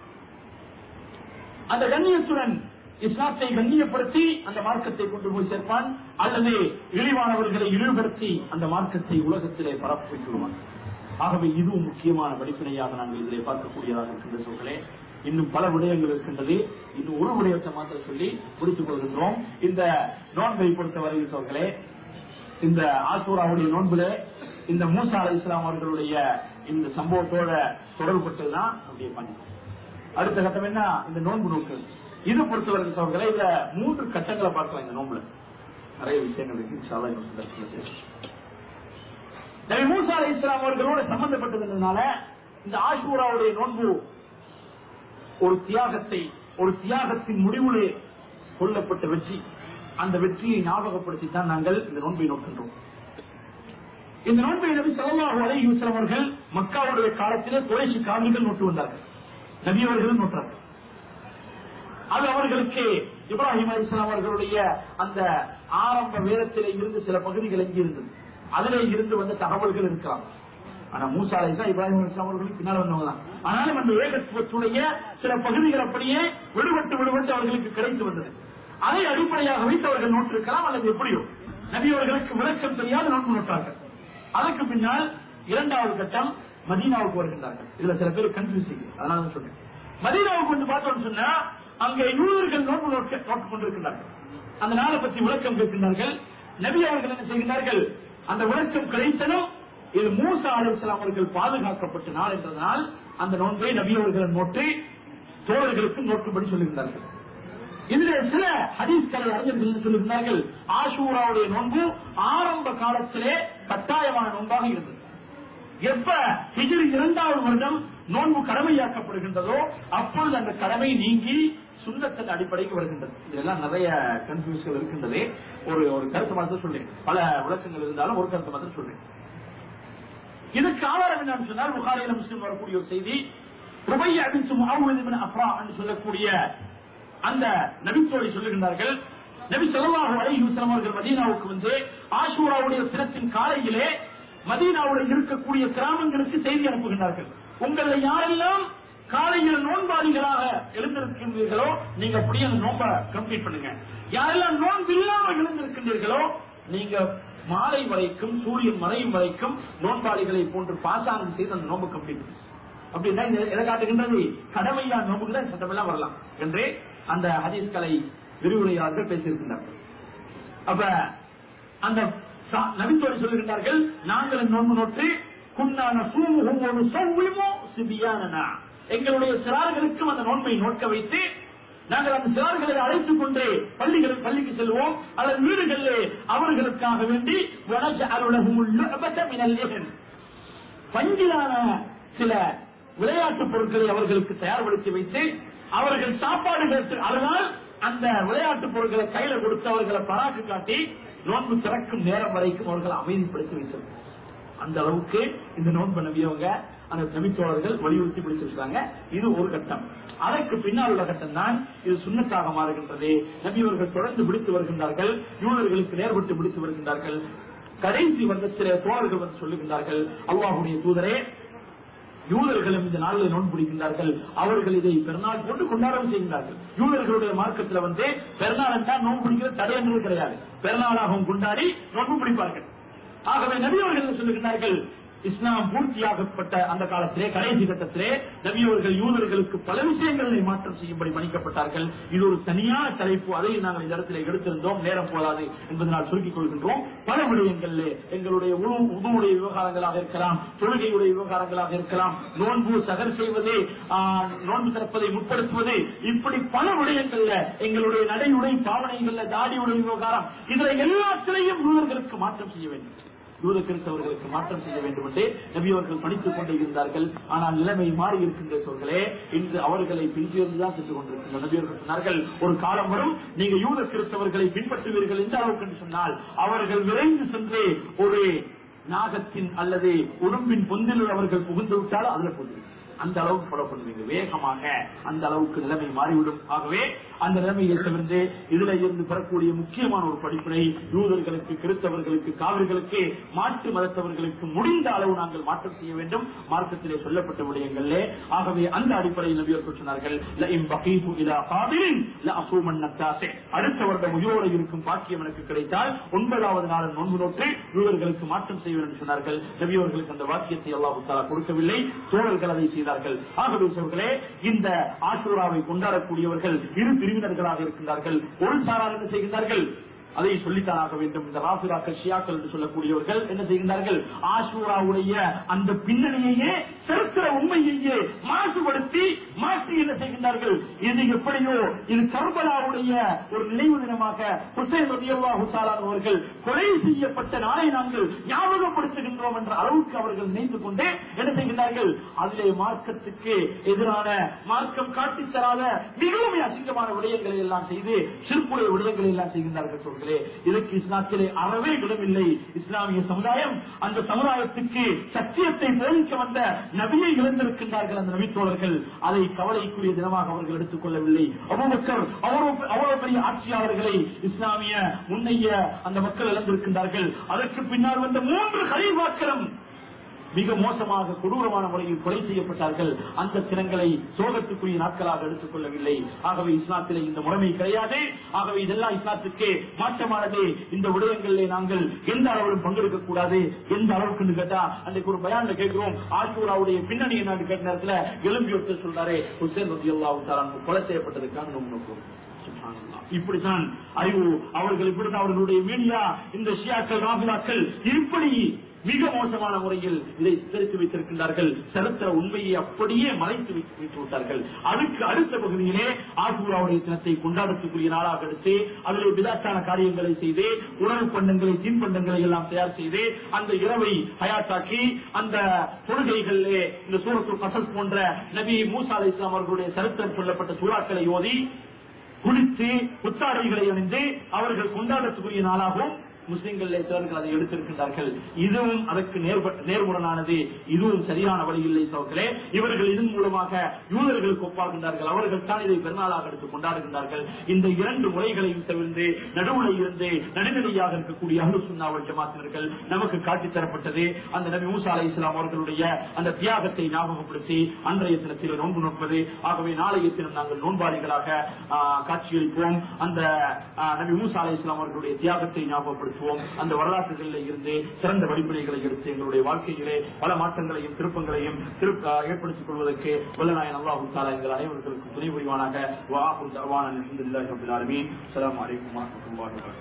அந்த கண்ணியத்துடன் இஸ்லாத்தை கண்ணியப்படுத்தி அந்த மார்க்கத்தை கொண்டு போய் சேர்ப்பான் அல்லது இழிவானவர்களை இழிவுபடுத்தி அந்த மார்க்கத்தை உலகத்திலே பரப்பி விடுவான் ஆகவே இதுவும் முக்கியமான படிப்பினையாக நாங்கள் இதிலே பார்க்கக்கூடியதாக இருக்கின்ற சொல்களே இன்னும் பல விடயங்கள் இருக்கின்றது இன்னும் ஒரு விடயத்தை மாத்திரம் சொல்லி முடித்துக் கொள்கின்றோம் இந்த நோன்பை பொறுத்தவரை சொல்களே இந்த ஆசூராவுடைய நோன்புல இந்த மூசா அலி இஸ்லாம் அவர்களுடைய இந்த சம்பவத்தோட தொடர்புபட்டதுதான் அப்படியே பண்ணி அடுத்த கட்டம் என்ன இந்த நோன்பு நோக்கு இது பொறுத்தவரை சொல்களை இதுல மூன்று கட்டங்களை பார்க்கலாம் இந்த நோன்புல நிறைய விஷயங்கள் இருக்கு இன்ஷா அல்லாஹ் இன்னொரு சந்தர்ப்பத்துல பேசுவோம். நபி மூசா அலி இஸ்லாம் அவர்களோட சம்பந்தப்பட்டதுனால இந்த ஆஷூராவுடைய நோன்பு ஒரு தியாகத்தை ஒரு தியாகத்தின் முடிவுலே கொல்லப்பட்ட வெற்றி அந்த வெற்றியை ஞாபகப்படுத்தி தான் நாங்கள் இந்த நோன்பை நோக்கின்றோம் இந்த நோன்பை நபி ஸல்லல்லாஹு அலைஹி வஸல்லம் அவர்கள் மக்காவுடைய காலத்திலே குறைஷி காவிர்கள் நோட்டு வந்தார்கள் நபி அவர்களும் நோட்டார்கள் அது அவர்களுக்கு இப்ராஹிம் அலிஸ்லாம் அவர்களுடைய அந்த ஆரம்ப வேதத்திலே இருந்து சில பகுதிகள் எங்கே இருந்தது அதிலே இருந்து வந்த தகவல்கள் இருக்கலாம் ஆனா மூசா அலிஸ்லாம் இப்ராஹிம் அலிஸ்லாம் அவர்களுக்கு பின்னால் வந்தவங்க தான் ஆனாலும் அந்த வேகத்துவத்துடைய சில பகுதிகள் அப்படியே விடுபட்டு விடுபட்டு அவர்களுக்கு கிடைத்து வந்தது அதை அடிப்படையாக வைத்து அவர்கள் நோட்டிருக்கலாம் அல்லது எப்படியோ நபி அவர்களுக்கு விளக்கம் தெரியாத நோட்டு நோட்டார்கள் அதற்கு பின்னால் இரண்டாவது கட்டம் மதீனாவுக்கு வருகின்றார்கள் இதுல சில பேர் கன்ஃபியூஸ் அதனால தான் சொல்றேன் மதீனாவுக்கு வந்து பார்த்தோம்னு சொன்னா அங்கே யூதர்கள் நோட்டு நோட்டு நோட்டு கொண்டிருக்கிறார்கள் அந்த நாளை பற்றி விளக்கம் கேட்கின்றார்கள் நபி அவர்கள் என்ன செய்கிறார்கள் அந்த விளக்கம் கிடைத்ததும் இது மூசா அலிஸ்லாம் அவர்கள் பாதுகாக்கப்பட்ட நாள் என்றதனால் அந்த நோன்பை நபி அவர்கள் நோட்டு தோழர்களுக்கு நோட்டுபடி சொல்லுகின்றார்கள் இதுல சில ஹதீஸ் கலை அறிஞர்கள் சொல்லுகிறார்கள் ஆஷூராவுடைய நோன்பு ஆரம்ப காலத்திலே கட்டாயமான நோன்பாக இருந்தது எப்ப ஹிஜ்ரி இரண்டாவது வருடம் நோன்பு கடமையாக்கப்படுகின்றதோ அப்பொழுது அந்த கடமை நீங்கி சுண்ணத்தின் அடிப்படைக்கு வருகின்றது இதெல்லாம் நிறைய கன்ஃபியூஸ்கள் இருக்கின்றது ஒரு ஒரு கருத்து மாத்திரம் சொல்றேன் பல விளக்கங்கள் இருந்தாலும் ஒரு கருத்து மாத்திரம் சொல்றேன் இதுக்கு ஆதாரம் என்னன்னு சொன்னால் புகாரியில முஸ்லிம் வரக்கூடிய ஒரு செய்தி ருபையா பின் முஹம்மது பின் அஃப்ரா என்று சொல்லக்கூடிய அந்த நபித்தோழி சொல்லுகின்றார்கள் நபி ஸல்லல்லாஹு அலைஹி வஸல்லம் அவர்கள் மதீனாவுக்கு வந்து ஆஷூராவுடைய தினத்தின் காலையிலே மதீனாவுடைய இருக்கக்கூடிய கிராமங்களுக்கு செய்தி அனுப்புகின்றார்கள் உங்களை யாரெல்லாம் காலையில் நோன்பாளிகளாக எழுந்திருக்கின்றீர்களோ நீங்க அப்படியே அந்த நோன்பை கம்ப்ளீட் பண்ணுங்க யாரெல்லாம் நோன்பு இல்லாமல் எழுந்திருக்கின்றீர்களோ நீங்க மாலை வரைக்கும் சூரியன் மறையும் வரைக்கும் நோன்பாளிகளை போன்று பாசாங்கம் செய்து அந்த நோன்பு கம்ப்ளீட் பண்ணுங்க அப்படின்னா இது எதை காட்டுகின்றது கடமையா நோம்புக்கு தான் சட்டமெல்லாம் வரலாம் என்று அந்த ஹதீஸ்களை விரிவுரையாளர்கள் பேசியிருக்கின்றார்கள் அப்ப அந்த சா- நபித்தோடு சொல்லுகின்றார்கள் நாங்கள் நோன்பு நோட்டு குன்னான சூமுகும் ஒரு சௌவிமோ சிபியானனா எங்களுடைய சிறார்களுக்கும் அந்த நோன்பை நோக்க வைத்து நாங்கள் அந்த சிறார்களை அழைத்துக் கொண்டு பள்ளிகள் பள்ளிக்கு செல்வோம் அல்லது வீடுகளிலே அவர்களுக்காக வேண்டி வனஜ பஞ்சிலான சில விளையாட்டுப் பொருட்களை அவர்களுக்கு தயார்படுத்தி வைத்து அவர்கள் சாப்பாடு கேட்டு அதனால் அந்த விளையாட்டுப் பொருட்களை கையில கொடுத்து அவர்களை பராக்கு காட்டி நோன்பு திறக்கும் நேரம் வரைக்கும் அவர்களை அமைதிப்படுத்தி வைத்தது அந்த அளவுக்கு இந்த நோன்பு நம்பியவங்க அந்த நபித்தோழர்கள் வலியுறுத்தி பிடிச்சிருக்காங்க இது ஒரு கட்டம் அதற்கு பின்னால் உள்ள கட்டம் தான் இது சுண்ணத்தாக மாறுகின்றது நபியவர்கள் தொடர்ந்து பிடித்து வருகின்றார்கள் யூதர்களுக்கு நேர்பட்டு பிடித்து வருகின்றார்கள் கடைசி வருடத்திலே தோழர்கள் வந்து சொல்லுகின்றார்கள் அல்லாஹுடைய தூதரே யூதர்களும் இந்த நாளில் நோன்பு பிடிக்கின்றார்கள் அவர்கள் இதை பெருநாள் போட்டு கொண்டாடவும் செய்கின்றார்கள் யூதர்களுடைய மார்க்கத்தில் வந்து பெருநாள் என்றால் நோன்பு பிடிக்கிறது தடை என்பது கிடையாது பெருநாளாகவும் கொண்டாடி நோன்பு பிடிப்பார்கள் ஆகவே நபியவர்கள் என்ன சொல்லுகின்றார்கள் இஸ்லாம் பூர்த்தியாகப்பட்ட அந்த காலத்திலே கடைசி கட்டத்திலே நபியவர்கள் யூதர்களுக்கு பல விஷயங்களை மாற்றம் செய்யும்படி மன்னிக்கப்பட்டார்கள் இது ஒரு தனியான தலைப்பு அதை நாங்கள் இந்த இடத்திலே எடுத்திருந்தோம் நேரம் போதாது என்பதனால் சுருக்கிக் கொள்கின்றோம் பல விடயங்களிலே எங்களுடைய உணவு உணவுடைய விவகாரங்களாக இருக்கலாம் தொழுகையுடைய விவகாரங்களாக இருக்கலாம் நோன்பு சகர் செய்வது ஆ, நோன்பு திறப்பதை முற்படுத்துவது இப்படி பல விடயங்கள்ல எங்களுடைய நடையுடை பாவனைகள்ல தாடியுடைய விவகாரம் இதுல எல்லாத்திலையும் யூதர்களுக்கு மாற்றம் செய்ய வேண்டும் யூத கிறிஸ்தவர்களுக்கு மாற்றம் செய்ய வேண்டும் என்று நபி அவர்கள் படித்துக் கொண்டே இருந்தார்கள் ஆனால் நிலைமை மாறி இருக்கின்ற சொல்களே இன்று அவர்களை பின்தொடர்ந்துதான் சென்று கொண்டிருக்கின்ற நபி அவர்கள் சொன்னார்கள் ஒரு காலம் வரும் நீங்க யூத கிறிஸ்தவர்களை பின்பற்றுவீர்கள் எந்த அளவுக்கு என்று சொன்னால் அவர்கள் விரைந்து சென்று ஒரு நாகத்தின் அல்லது உடம்பின் பொந்தில் அவர்கள் புகுந்து விட்டால் அதுல புகுந்து அந்த அளவுக்கு ஃபாலோ பண்ணுவீங்க வேகமாக அந்த அளவுக்கு நிலைமை மாறிவிடும் ஆகவே அந்த நிலைமையை தவிர்த்து இதுல இருந்து பெறக்கூடிய முக்கியமான ஒரு படிப்பினை யூதர்களுக்கு கிறிஸ்தவர்களுக்கு காவிர்களுக்கு மாற்று மதத்தவர்களுக்கு முடிந்த அளவு நாங்கள் மாற்றம் செய்ய வேண்டும் மார்க்கத்திலே சொல்லப்பட்ட விடயங்களே ஆகவே அந்த அடிப்படையில் நபியர்கள் சொன்னார்கள் "லஇன் பகீது இலா காபிரின் லஅசூமன்ன தாஸி." அடுத்த வருடம் உயிரோடு இருக்கும் பாக்கியம் எனக்கு கிடைத்தால் ஒன்பதாவது நாள் நோன்பு நோட்டு யூதர்களுக்கு மாற்றம் செய்வேன் என்று சொன்னார்கள் நபியவர்களுக்கு அந்த வாக்கியத்தை அல்லாஹு தாலா கொடுக்கவில்லை தோழர்கள் அதை செய்தார்கள் ஆகவே சோர்களே இந்த ஆசூராவை கொண்டாடக்கூடியவர்கள் இரு பிரிவினர்களாக இருக்கின்றார்கள் ஒரு சாரார் என்ன செய்கின்றார்கள் அதை சொல்லித்தான் ஆக வேண்டும் இந்த ராசுராக்கள் ஷியாக்கள் என்று சொல்லக்கூடியவர்கள் என்ன செய்கின்றார்கள் ஆசூராவுடைய அந்த பின்னணியையே சரித்திர உண்மையையே மாசுபடுத்தி மாற்றி என்ன செய்கின்றார்கள் இது எப்படியோ இது கர்பலாவுடைய ஒரு நினைவு தினமாக ஹுசைன் ரபியல்லாஹு தாலான் அவர்கள் கொலை செய்யப்பட்ட நாளை நாங்கள் ஞாபகப்படுத்துகின்றோம் என்ற அளவுக்கு அவர்கள் நினைத்துக் கொண்டு என்ன செய்கின்றார்கள் அதிலே மார்க்கத்துக்கு எதிரான மார்க்கம் காட்டித் தராத மிகவும் அசிங்கமான விடயங்களை எல்லாம் செய்து சிறுப்புடைய விடயங்களை எல்லாம் செய்கின்றார்கள் சொல்களே இதற்கு இஸ்லாத்திலே அறவே இடமில்லை இஸ்லாமிய சமுதாயம் அந்த சமுதாயத்துக்கு சத்தியத்தை போதிக்க வந்த நபியை இழந்திருக்கின்றார்கள் அந்த நபித்தோழர்கள் அதை கவலைக்குரிய தினமாக அவர்கள் எடுத்துக் கொள்ளவில்லை அவ்வளவு அவ்வளவு அவ்வளவு பெரிய ஆட்சியாளர்களை இஸ்லாமிய முன்னைய அந்த மக்கள் இழந்திருக்கின்றார்கள் அதற்கு பின்னால் வந்த மூன்று கலைவாக்களும் மிக மோசமாக கொடூரமான முறையில் கொலை செய்யப்பட்டார்கள் அந்த தினங்களை சோகத்துக்குரிய நாட்களாக எடுத்துக் கொள்ளவில்லை ஆகவே இஸ்லாத்திலே இந்த முறைமை கிடையாது ஆகவே இதெல்லாம் இஸ்லாத்துக்கு மாற்றமானது இந்த விடயங்களிலே நாங்கள் எந்த அளவிலும் பங்கெடுக்க கூடாது எந்த அளவுக்கு கேட்டா அன்றைக்கு ஒரு பயான்ல கேட்கிறோம் ஆசூராவுடைய பின்னணி என்ன கேட்ட நேரத்துல எழும்பி ஒருத்தர் சொல்றாரு ஹுசேன் ரதி அல்லாஹ் கொலை செய்யப்பட்டதுக்காக நோக்கு நோக்கும் சுப்ஹானல்லாஹ். இப்படித்தான் அறிவு அவர்கள் இப்படித்தான் அவர்களுடைய மீடியா இந்த ஷியாக்கள் ராபிலாக்கள் இப்படி மிக மோசமான முறையில் இதை சித்தரித்து வைத்திருக்கின்றார்கள் சரித்திர உண்மையை அப்படியே மறைத்து வைத்து வைத்து விட்டார்கள் அதுக்கு அடுத்த பகுதியிலே ஆசூராவுடைய தினத்தை கொண்டாடத்துக்குரிய நாளாக எடுத்து அதில் விதாச்சான காரியங்களை செய்து உணவு பண்டங்களை தீன்பண்டங்களை எல்லாம் தயார் செய்து அந்த இரவை ஹயாத்தாக்கி அந்த தொழுகைகளிலே இந்த சூரத்து கசல் போன்ற நபி மூசா அலை இஸ்லாம் அவர்களுடைய சரித்திரம் சொல்லப்பட்ட சூறாக்களை ஓதி குளித்து புத்தாடைகளை அணிந்து அவர்கள் கொண்டாடத்துக்குரிய நாளாகவும் முஸ்லிம்கள் சிலர்கள் அதை எடுத்திருக்கின்றார்கள் இதுவும் அதற்கு நேர்ப- நேர்முரணானது இதுவும் சரியான வழி இல்லை சோர்களே இவர்கள் இதன் மூலமாக யூதர்களுக்கு ஒப்பாகின்றார்கள் அவர்கள் தான் இதை பெருநாளாக எடுத்து கொண்டாடுகின்றார்கள் இந்த இரண்டு முறைகளையும் தவிர்த்து நடுவுல இருந்து நடுநிலையாக இருக்கக்கூடிய அஹ்லு சுன்னாவல் ஜமாத்தினர்கள் நமக்கு காட்டித் தரப்பட்டது அந்த நபி மூசா அலை இஸ்லாம் அவர்களுடைய அந்த தியாகத்தை ஞாபகப்படுத்தி அன்றைய தினத்தில் நோன்பு நோற்பது ஆகவே நாளைய தினம் நாங்கள் நோன்பாளிகளாக ஆ, காட்சியளிப்போம் அந்த ஆ, நபி மூசா அலை இஸ்லாம் அவர்களுடைய தியாகத்தை ஞாபகப்படுத்துவோம் அந்த வரலாற்றுகளில் இருந்து சிறந்த வழிமுறைகளை எடுத்து எங்களுடைய எங்களுடைய வாழ்க்கையிலே பல மாற்றங்களையும் திருப்பங்களையும் திருப்ப ஏற்படுத்திக் கொள்வதற்கு வல்லநாயன் அல்லாஹு தாலா எங்கள் அனைவர்களுக்கும் துணை புரிவானாக வாஹு தவான அல்ஹம்துலில்லாஹி ரப்பில் ஆலமீன் அஸ்ஸலாமு அலைக்கும் வரஹ்மத்துல்லாஹி வபரகாத்துஹு